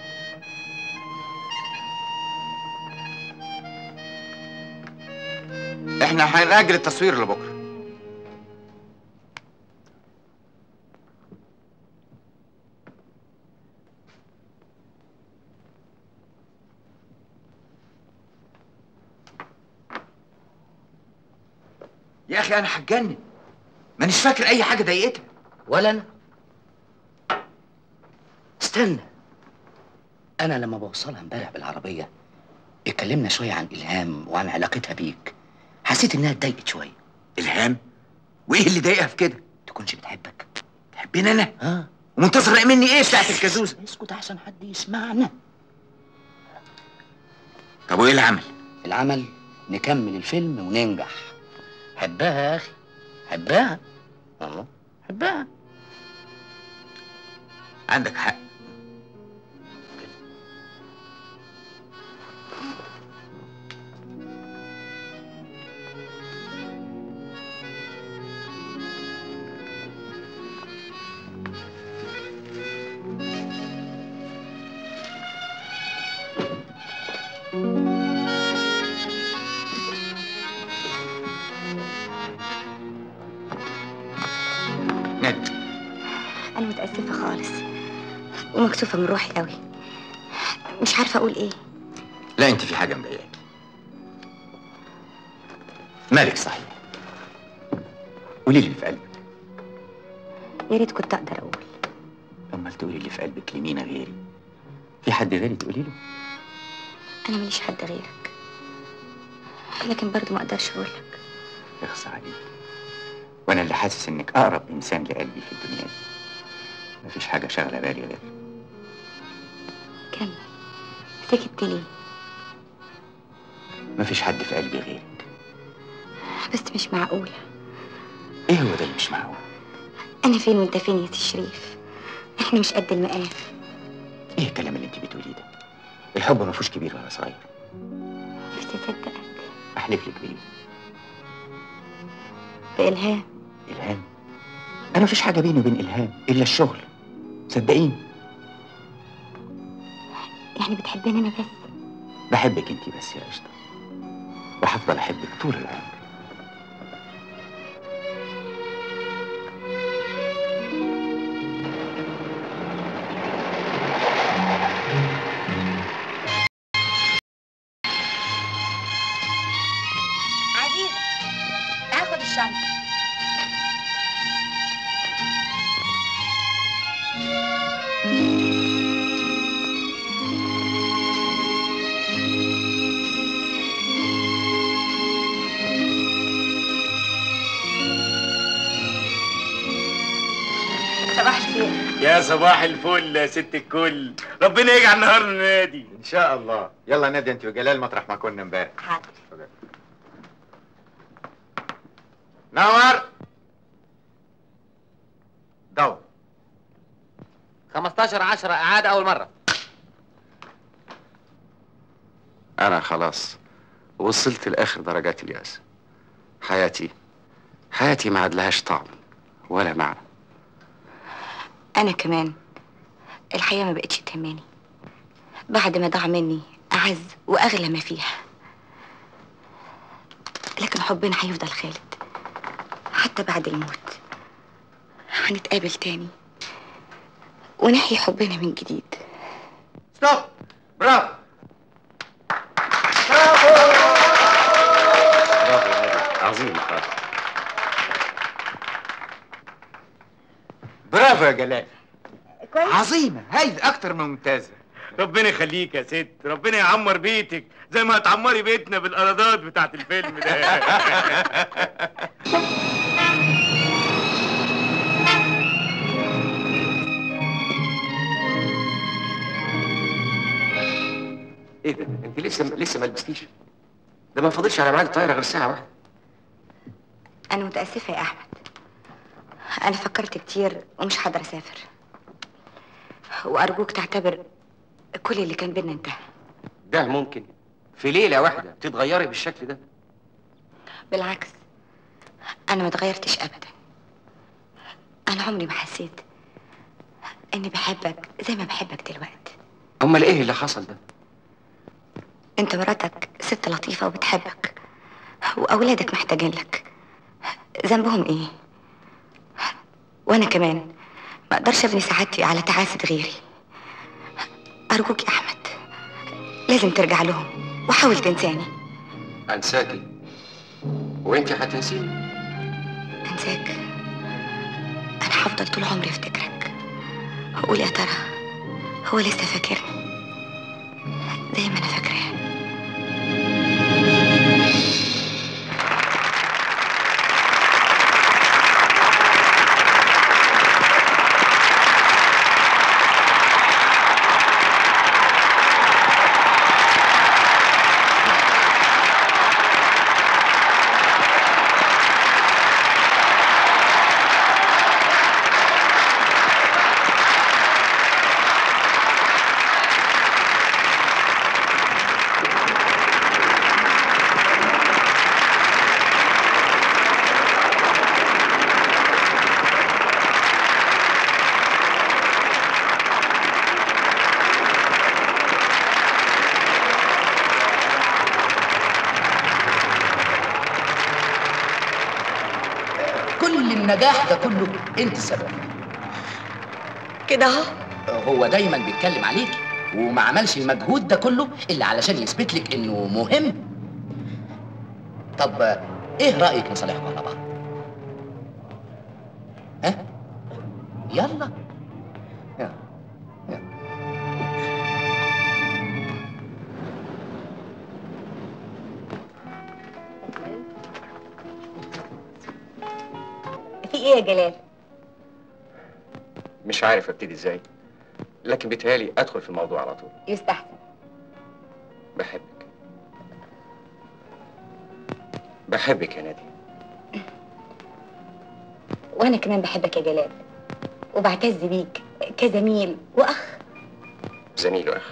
احنا هنأجل التصوير لبكره يا اخي انا هتجنن مانيش فاكر اي حاجه ضايقتها ولا انا استنى انا لما بوصلها امبارح بالعربيه اتكلمنا شويه عن الهام وعن علاقتها بيك حسيت انها اتضايقت شويه الهام وايه اللي ضايقها في كده تكونش بتحبك تحبيني انا اه ومنتظر مني ايه بتاعت الكازوزه اسكت احسن حد يسمعنا طب وايه العمل العمل نكمل الفيلم وننجح حبها يا اخي حبها الله حبها عندك حق ند انا متاسفه خالص ومكسوفه من روحي قوي مش عارفه اقول ايه لا انت في حاجه مضايقاك مالك صحيح قولي لي اللي في قلبك يا ريت كنت اقدر اقول امال تقولي اللي في قلبك لمين غيري في حد غيري تقولي له انا ماليش حد غيرك لكن برضه ما اقدرش اقول لك يخص عليك وانا اللي حاسس انك اقرب انسان لقلبي في الدنيا دي مفيش حاجه شاغله بالي غير كمل سكت ليه مفيش حد في قلبي غيرك بس مش معقوله ايه هو ده اللي مش معقول انا فين وانت فين يا سي شريف احنا مش قد المقاف ايه الكلام اللي انت بتقوليه ده الحب ما فيهوش كبير ولا صغير نفسي اصدقك احلف لك بيه بالهام الهام انا مفيش حاجه بيني وبين الهام الا الشغل صدقيني يعني بتحبني انا بس بحبك انت بس يا قشطه وهفضل احبك طول العمر عزيزه هاخد الشنطه صباح الخير يا صباح الفل يا ست الكل ربنا يجعل نهارنا نادي ان شاء الله يلا نادي انت وجلال مطرح ما كنا امبارح حاضر نور دور 15 10 إعادة أول مرة أنا خلاص وصلت لآخر درجات اليأس حياتي حياتي ما عاد لهاش طعم ولا معنى انا كمان الحياه ما بقتش تهمني بعد ما ضاع مني اعز واغلى ما فيها لكن حبنا هيفضل خالد حتى بعد الموت هنتقابل تاني ونحيي حبنا من جديد ستوب برافو برافو يا هادي عظيم خالص برافو يا جلال كويس عظيمة هايل أكتر من ممتازة ربنا يخليك يا ست ربنا يعمر بيتك زي ما هتعمري بيتنا بالارادات بتاعت الفيلم ده ايه ده انت لسه لسه ما لبستيش ده ما فاضلش على ميعاد الطياره غير ساعه واحده انا متاسفه يا احمد انا فكرت كتير ومش هقدر اسافر وارجوك تعتبر كل اللي كان بينا انتهى ده ممكن في ليله واحده تتغيري بالشكل ده بالعكس انا ما اتغيرتش ابدا انا عمري ما حسيت اني بحبك زي ما بحبك دلوقتي امال ايه اللي حصل ده انت مراتك ست لطيفه وبتحبك واولادك محتاجين لك ذنبهم ايه وانا كمان ما اقدرش ابني سعادتي على تعاسه غيري ارجوك يا احمد لازم ترجع لهم وحاول تنساني انساكي وانت هتنسيني انساك انا هفضل طول عمري افتكرك قول يا ترى هو لسه فاكرني زي ما انا فاكراه كل النجاح ده كله انت سبب كده اهو هو دايما بيتكلم عليك وما عملش المجهود ده كله الا علشان يثبت لك انه مهم طب ايه رايك نصالحكم على بعض ها يلا يلا في ايه يا جلال مش عارف ابتدي ازاي لكن بيتهيألي ادخل في الموضوع على طول يستحسن بحبك بحبك يا نادي وانا كمان بحبك يا جلال وبعتز بيك كزميل واخ زميل واخ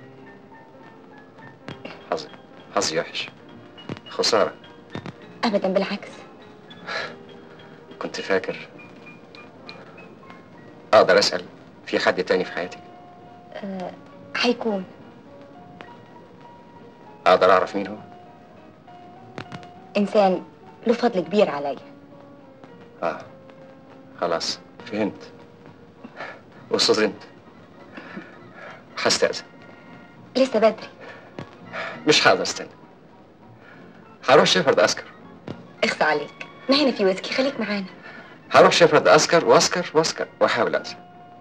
حظي حظي وحش خسارة ابدا بالعكس كنت فاكر اقدر اسأل في حد تاني في حياتك آه، هيكون اقدر اعرف مين هو انسان له فضل كبير عليا اه خلاص فهمت وصدمت هستأذن لسه بدري مش هقدر استنى هروح شيفرد اسكر اخصى عليك ما هنا في ويسكي خليك معانا هروح شيفرد اسكر واسكر واسكر واحاول انسى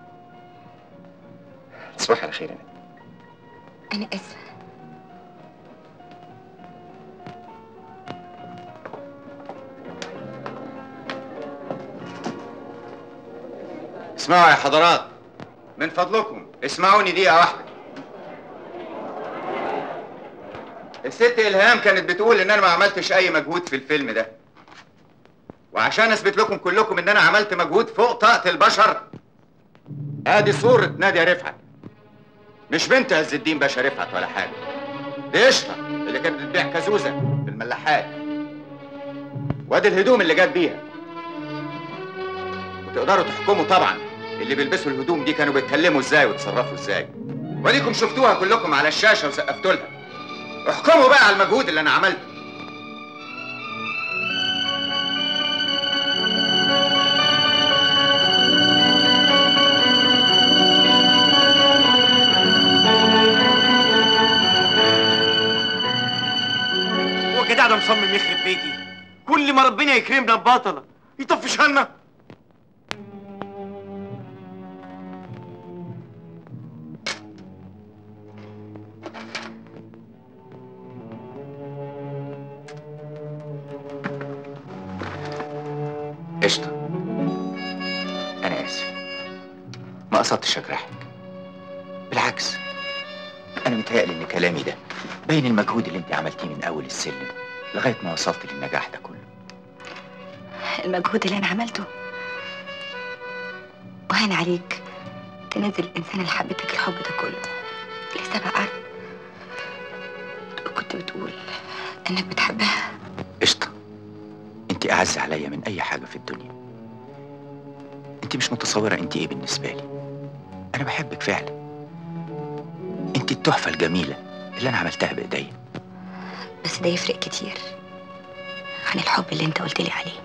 تصبحي على خير يا نادي. انا اسفه اسمعوا يا حضرات من فضلكم اسمعوني دقيقة واحدة الست إلهام كانت بتقول إن أنا ما عملتش أي مجهود في الفيلم ده وعشان أثبت لكم كلكم إن أنا عملت مجهود فوق طاقة البشر آدي صورة نادية رفعت مش بنت عز الدين باشا رفعت ولا حاجة دي قشطة اللي كانت بتبيع كازوزة في الملاحات وادي الهدوم اللي جت بيها وتقدروا تحكموا طبعا اللي بيلبسوا الهدوم دي كانوا بيتكلموا ازاي ويتصرفوا ازاي وديكم شفتوها كلكم على الشاشه وسقفتوا لها احكموا بقى على المجهود اللي انا عملته مصمم يخرب بيتي كل ما ربنا يكرمنا ببطله يطفشها لنا قشطة أنا آسف ما قصدتش أجرحك بالعكس أنا متهيألي إن كلامي ده باين المجهود اللي أنت عملتيه من أول السلم لغاية ما وصلت للنجاح ده كله المجهود اللي انا عملته وهان عليك تنزل الانسان اللي حبتك الحب ده كله لسه بقى كنت بتقول انك بتحبها قشطة أنت أعز عليا من أي حاجة في الدنيا أنت مش متصورة أنت إيه بالنسبة لي أنا بحبك فعلا أنت التحفة الجميلة اللي أنا عملتها بإيديا بس ده يفرق كتير عن الحب اللي انت قلت لي عليه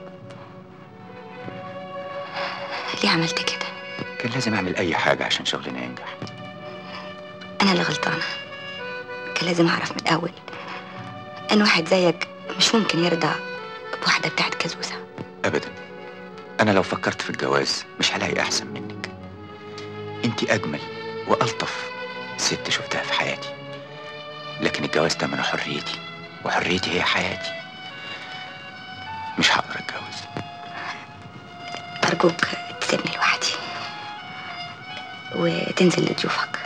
ليه عملت كده كان لازم أعمل أي حاجة عشان شغلنا ينجح انا اللي غلطانه كان لازم اعرف من الاول ان واحد زيك مش ممكن يرضى بواحده بتاعت كازوزه أبدا أنا لو فكرت في الجواز مش هلاقي أحسن منك أنت أجمل وألطف ست شفتها في حياتي لكن الجواز تمنه حريتي وحريتي هي حياتي مش هقدر أتجوز ارجوك تسيبني لوحدي وتنزل لضيوفك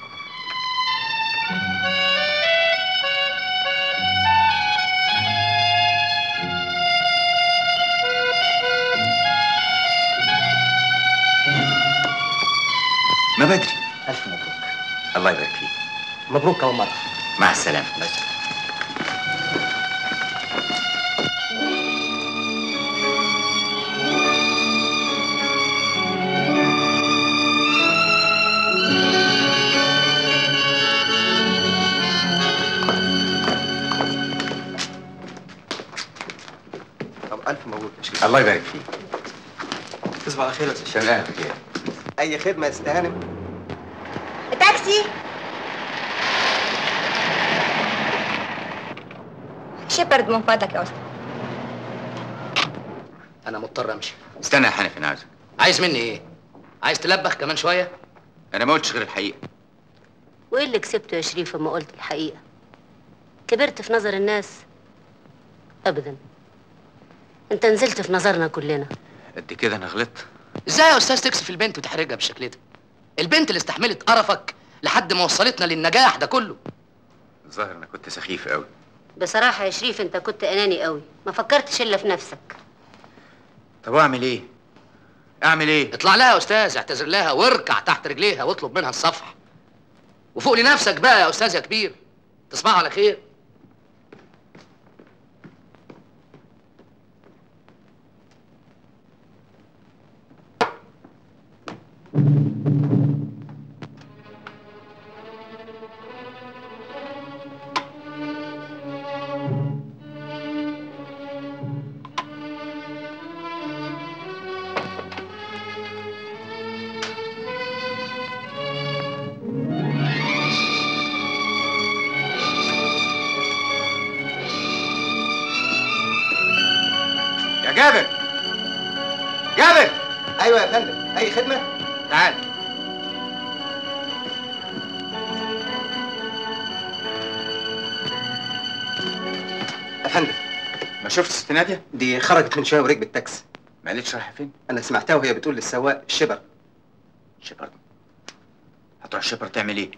ما بدري ألف مبروك الله يبارك فيك مبروك كمان مرة مع السلامة طب الف مبروك يا شريف الله يبارك فيك تصبح على خير يا استاذ شغال شريف بخير اي خدمه يا استاذ هانم تاكسي شيبرد من فضلك يا استاذ انا مضطر امشي استنى يا حنفي أنا عاوزك عايز مني ايه عايز تلبخ كمان شويه أنا ما قلتش غير الحقيقة وايه اللي كسبته يا شريف لما قلت الحقيقه كبرت في نظر الناس ابدا انت نزلت في نظرنا كلنا قد كده أنا غلطت ازاي يا استاذ تكسف البنت وتحرجها بالشكل ده البنت اللي استحملت قرفك لحد ما وصلتنا للنجاح ده كله الظاهر أنا كنت سخيف قوي بصراحه يا شريف انت كنت اناني قوي ما فكرتش الا في نفسك طب أعمل إيه؟ أعمل إيه؟ اطلع لها يا استاذ اعتذر لها واركع تحت رجليها واطلب منها الصفح وفوق لنفسك بقى يا استاذ يا كبير تصبحوا على خير يا جابر جابر ايوه يا فندم اي خدمه تعال يا فندم ما شفتش ست نادية؟ دي خرجت من شويه وركبت تاكسي ما قالتش رايحة فين؟ انا سمعتها وهي بتقول للسواق شبر شيبرد هتروح شيبرد تعمل إيه؟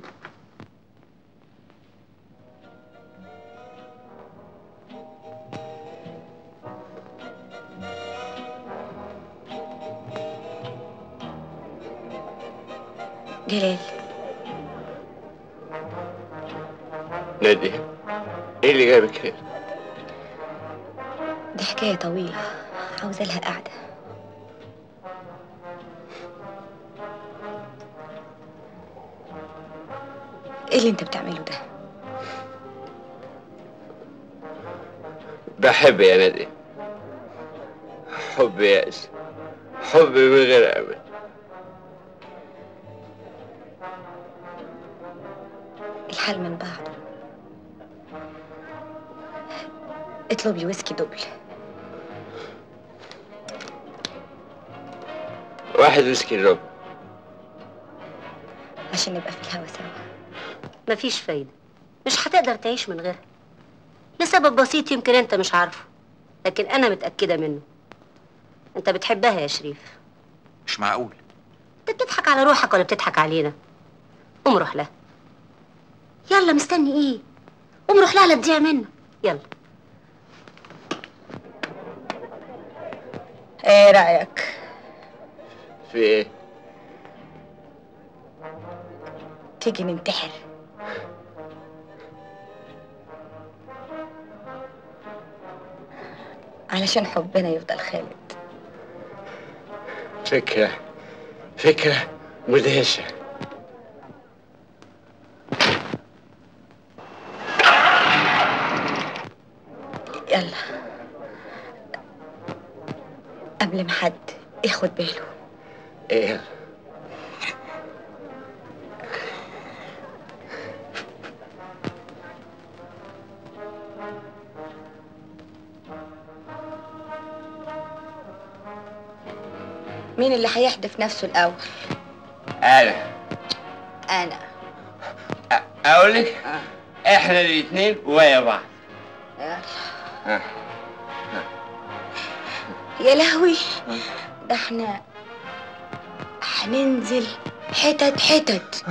جلال نادي ايه اللي جايبك هنا؟ دي حكايه طويله عاوزه لها قعده ايه اللي انت بتعمله ده بحب يا نادي حب يائس حب من غير امل الحال من بعض اطلب لي ويسكي دبل واحد ويسكي رب عشان نبقى في الهوا سوا مفيش فايدة مش هتقدر تعيش من غيرها لسبب بسيط يمكن انت مش عارفه لكن انا متأكدة منه انت بتحبها يا شريف مش معقول انت بتضحك على روحك ولا بتضحك علينا قوم روح لها يلا مستني ايه قوم روح لها لا تضيع منه يلا ايه رأيك في ايه؟ تيجي ننتحر علشان حبنا يفضل خالد فكرة فكرة مدهشة يلا قبل ما حد ياخد باله ايه مين اللي هيحدف نفسه الأول انا أنا اقول لك احنا الاثنين ويا بعض يلا. ها. يا لهوي ده احنا هننزل حتت حتت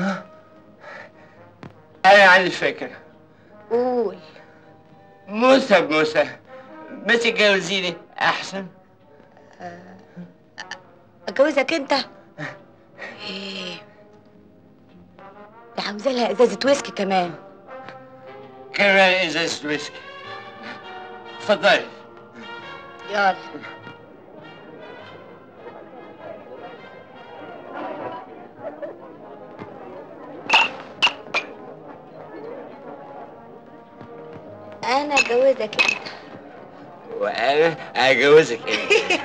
انا عندي فكرة قول موسى بموسى ما تتجوزيني احسن اتجوزك انت ايه ده عاوزة لها ازازة ويسكي كمان كمان ازازة ويسكي اتفضلي يلا انا اتجوزك انت وانا اجوزك انت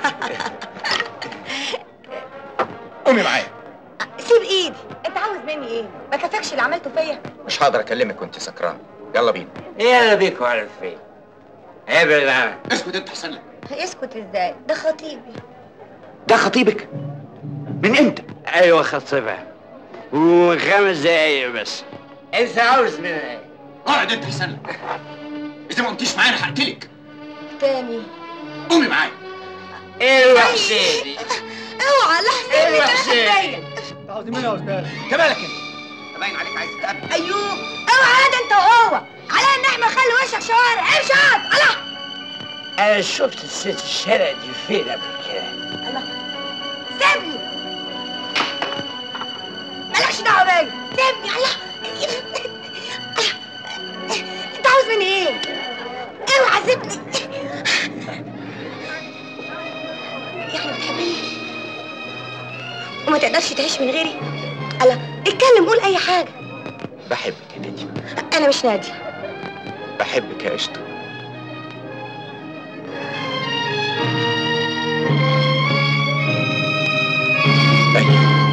قومي معايا سيب ايدي انت عاوز مني ايه ما كفاكش اللي عملته فيا مش هقدر اكلمك وانت سكران يلا بينا يلا بيك وعلى فين ابعد عنك اسكت انت حسن لك اسكت ازاي ده خطيبي ده خطيبك من امتى ايوه خطيبها ومن خمس دقايق بس انت عاوز منها ايه اقعد انت حسن لك اذا ما قمتيش معانا هقتلك تاني قومي معايا ايه حسين اوعى لا حسين ايوه انت حسين. باين عاوزين منها يا استاذ انت مالك انت باين عليك عايز تتقابل ايوه اوعى ده انت وهو على النعمه خلي وشك شوارع امشي اقعد الله انا شفت الست الشارع دي فين قبل كده سيبني مالكش دعوه بيا سيبني الله انت عاوز مني ايه؟ اوعى سيبني يعني بتحبني وما تقدرش تعيش من غيري الله اتكلم قول اي حاجه بحبك يا نادي انا مش ناديه بحبك يا قشطه أيوة.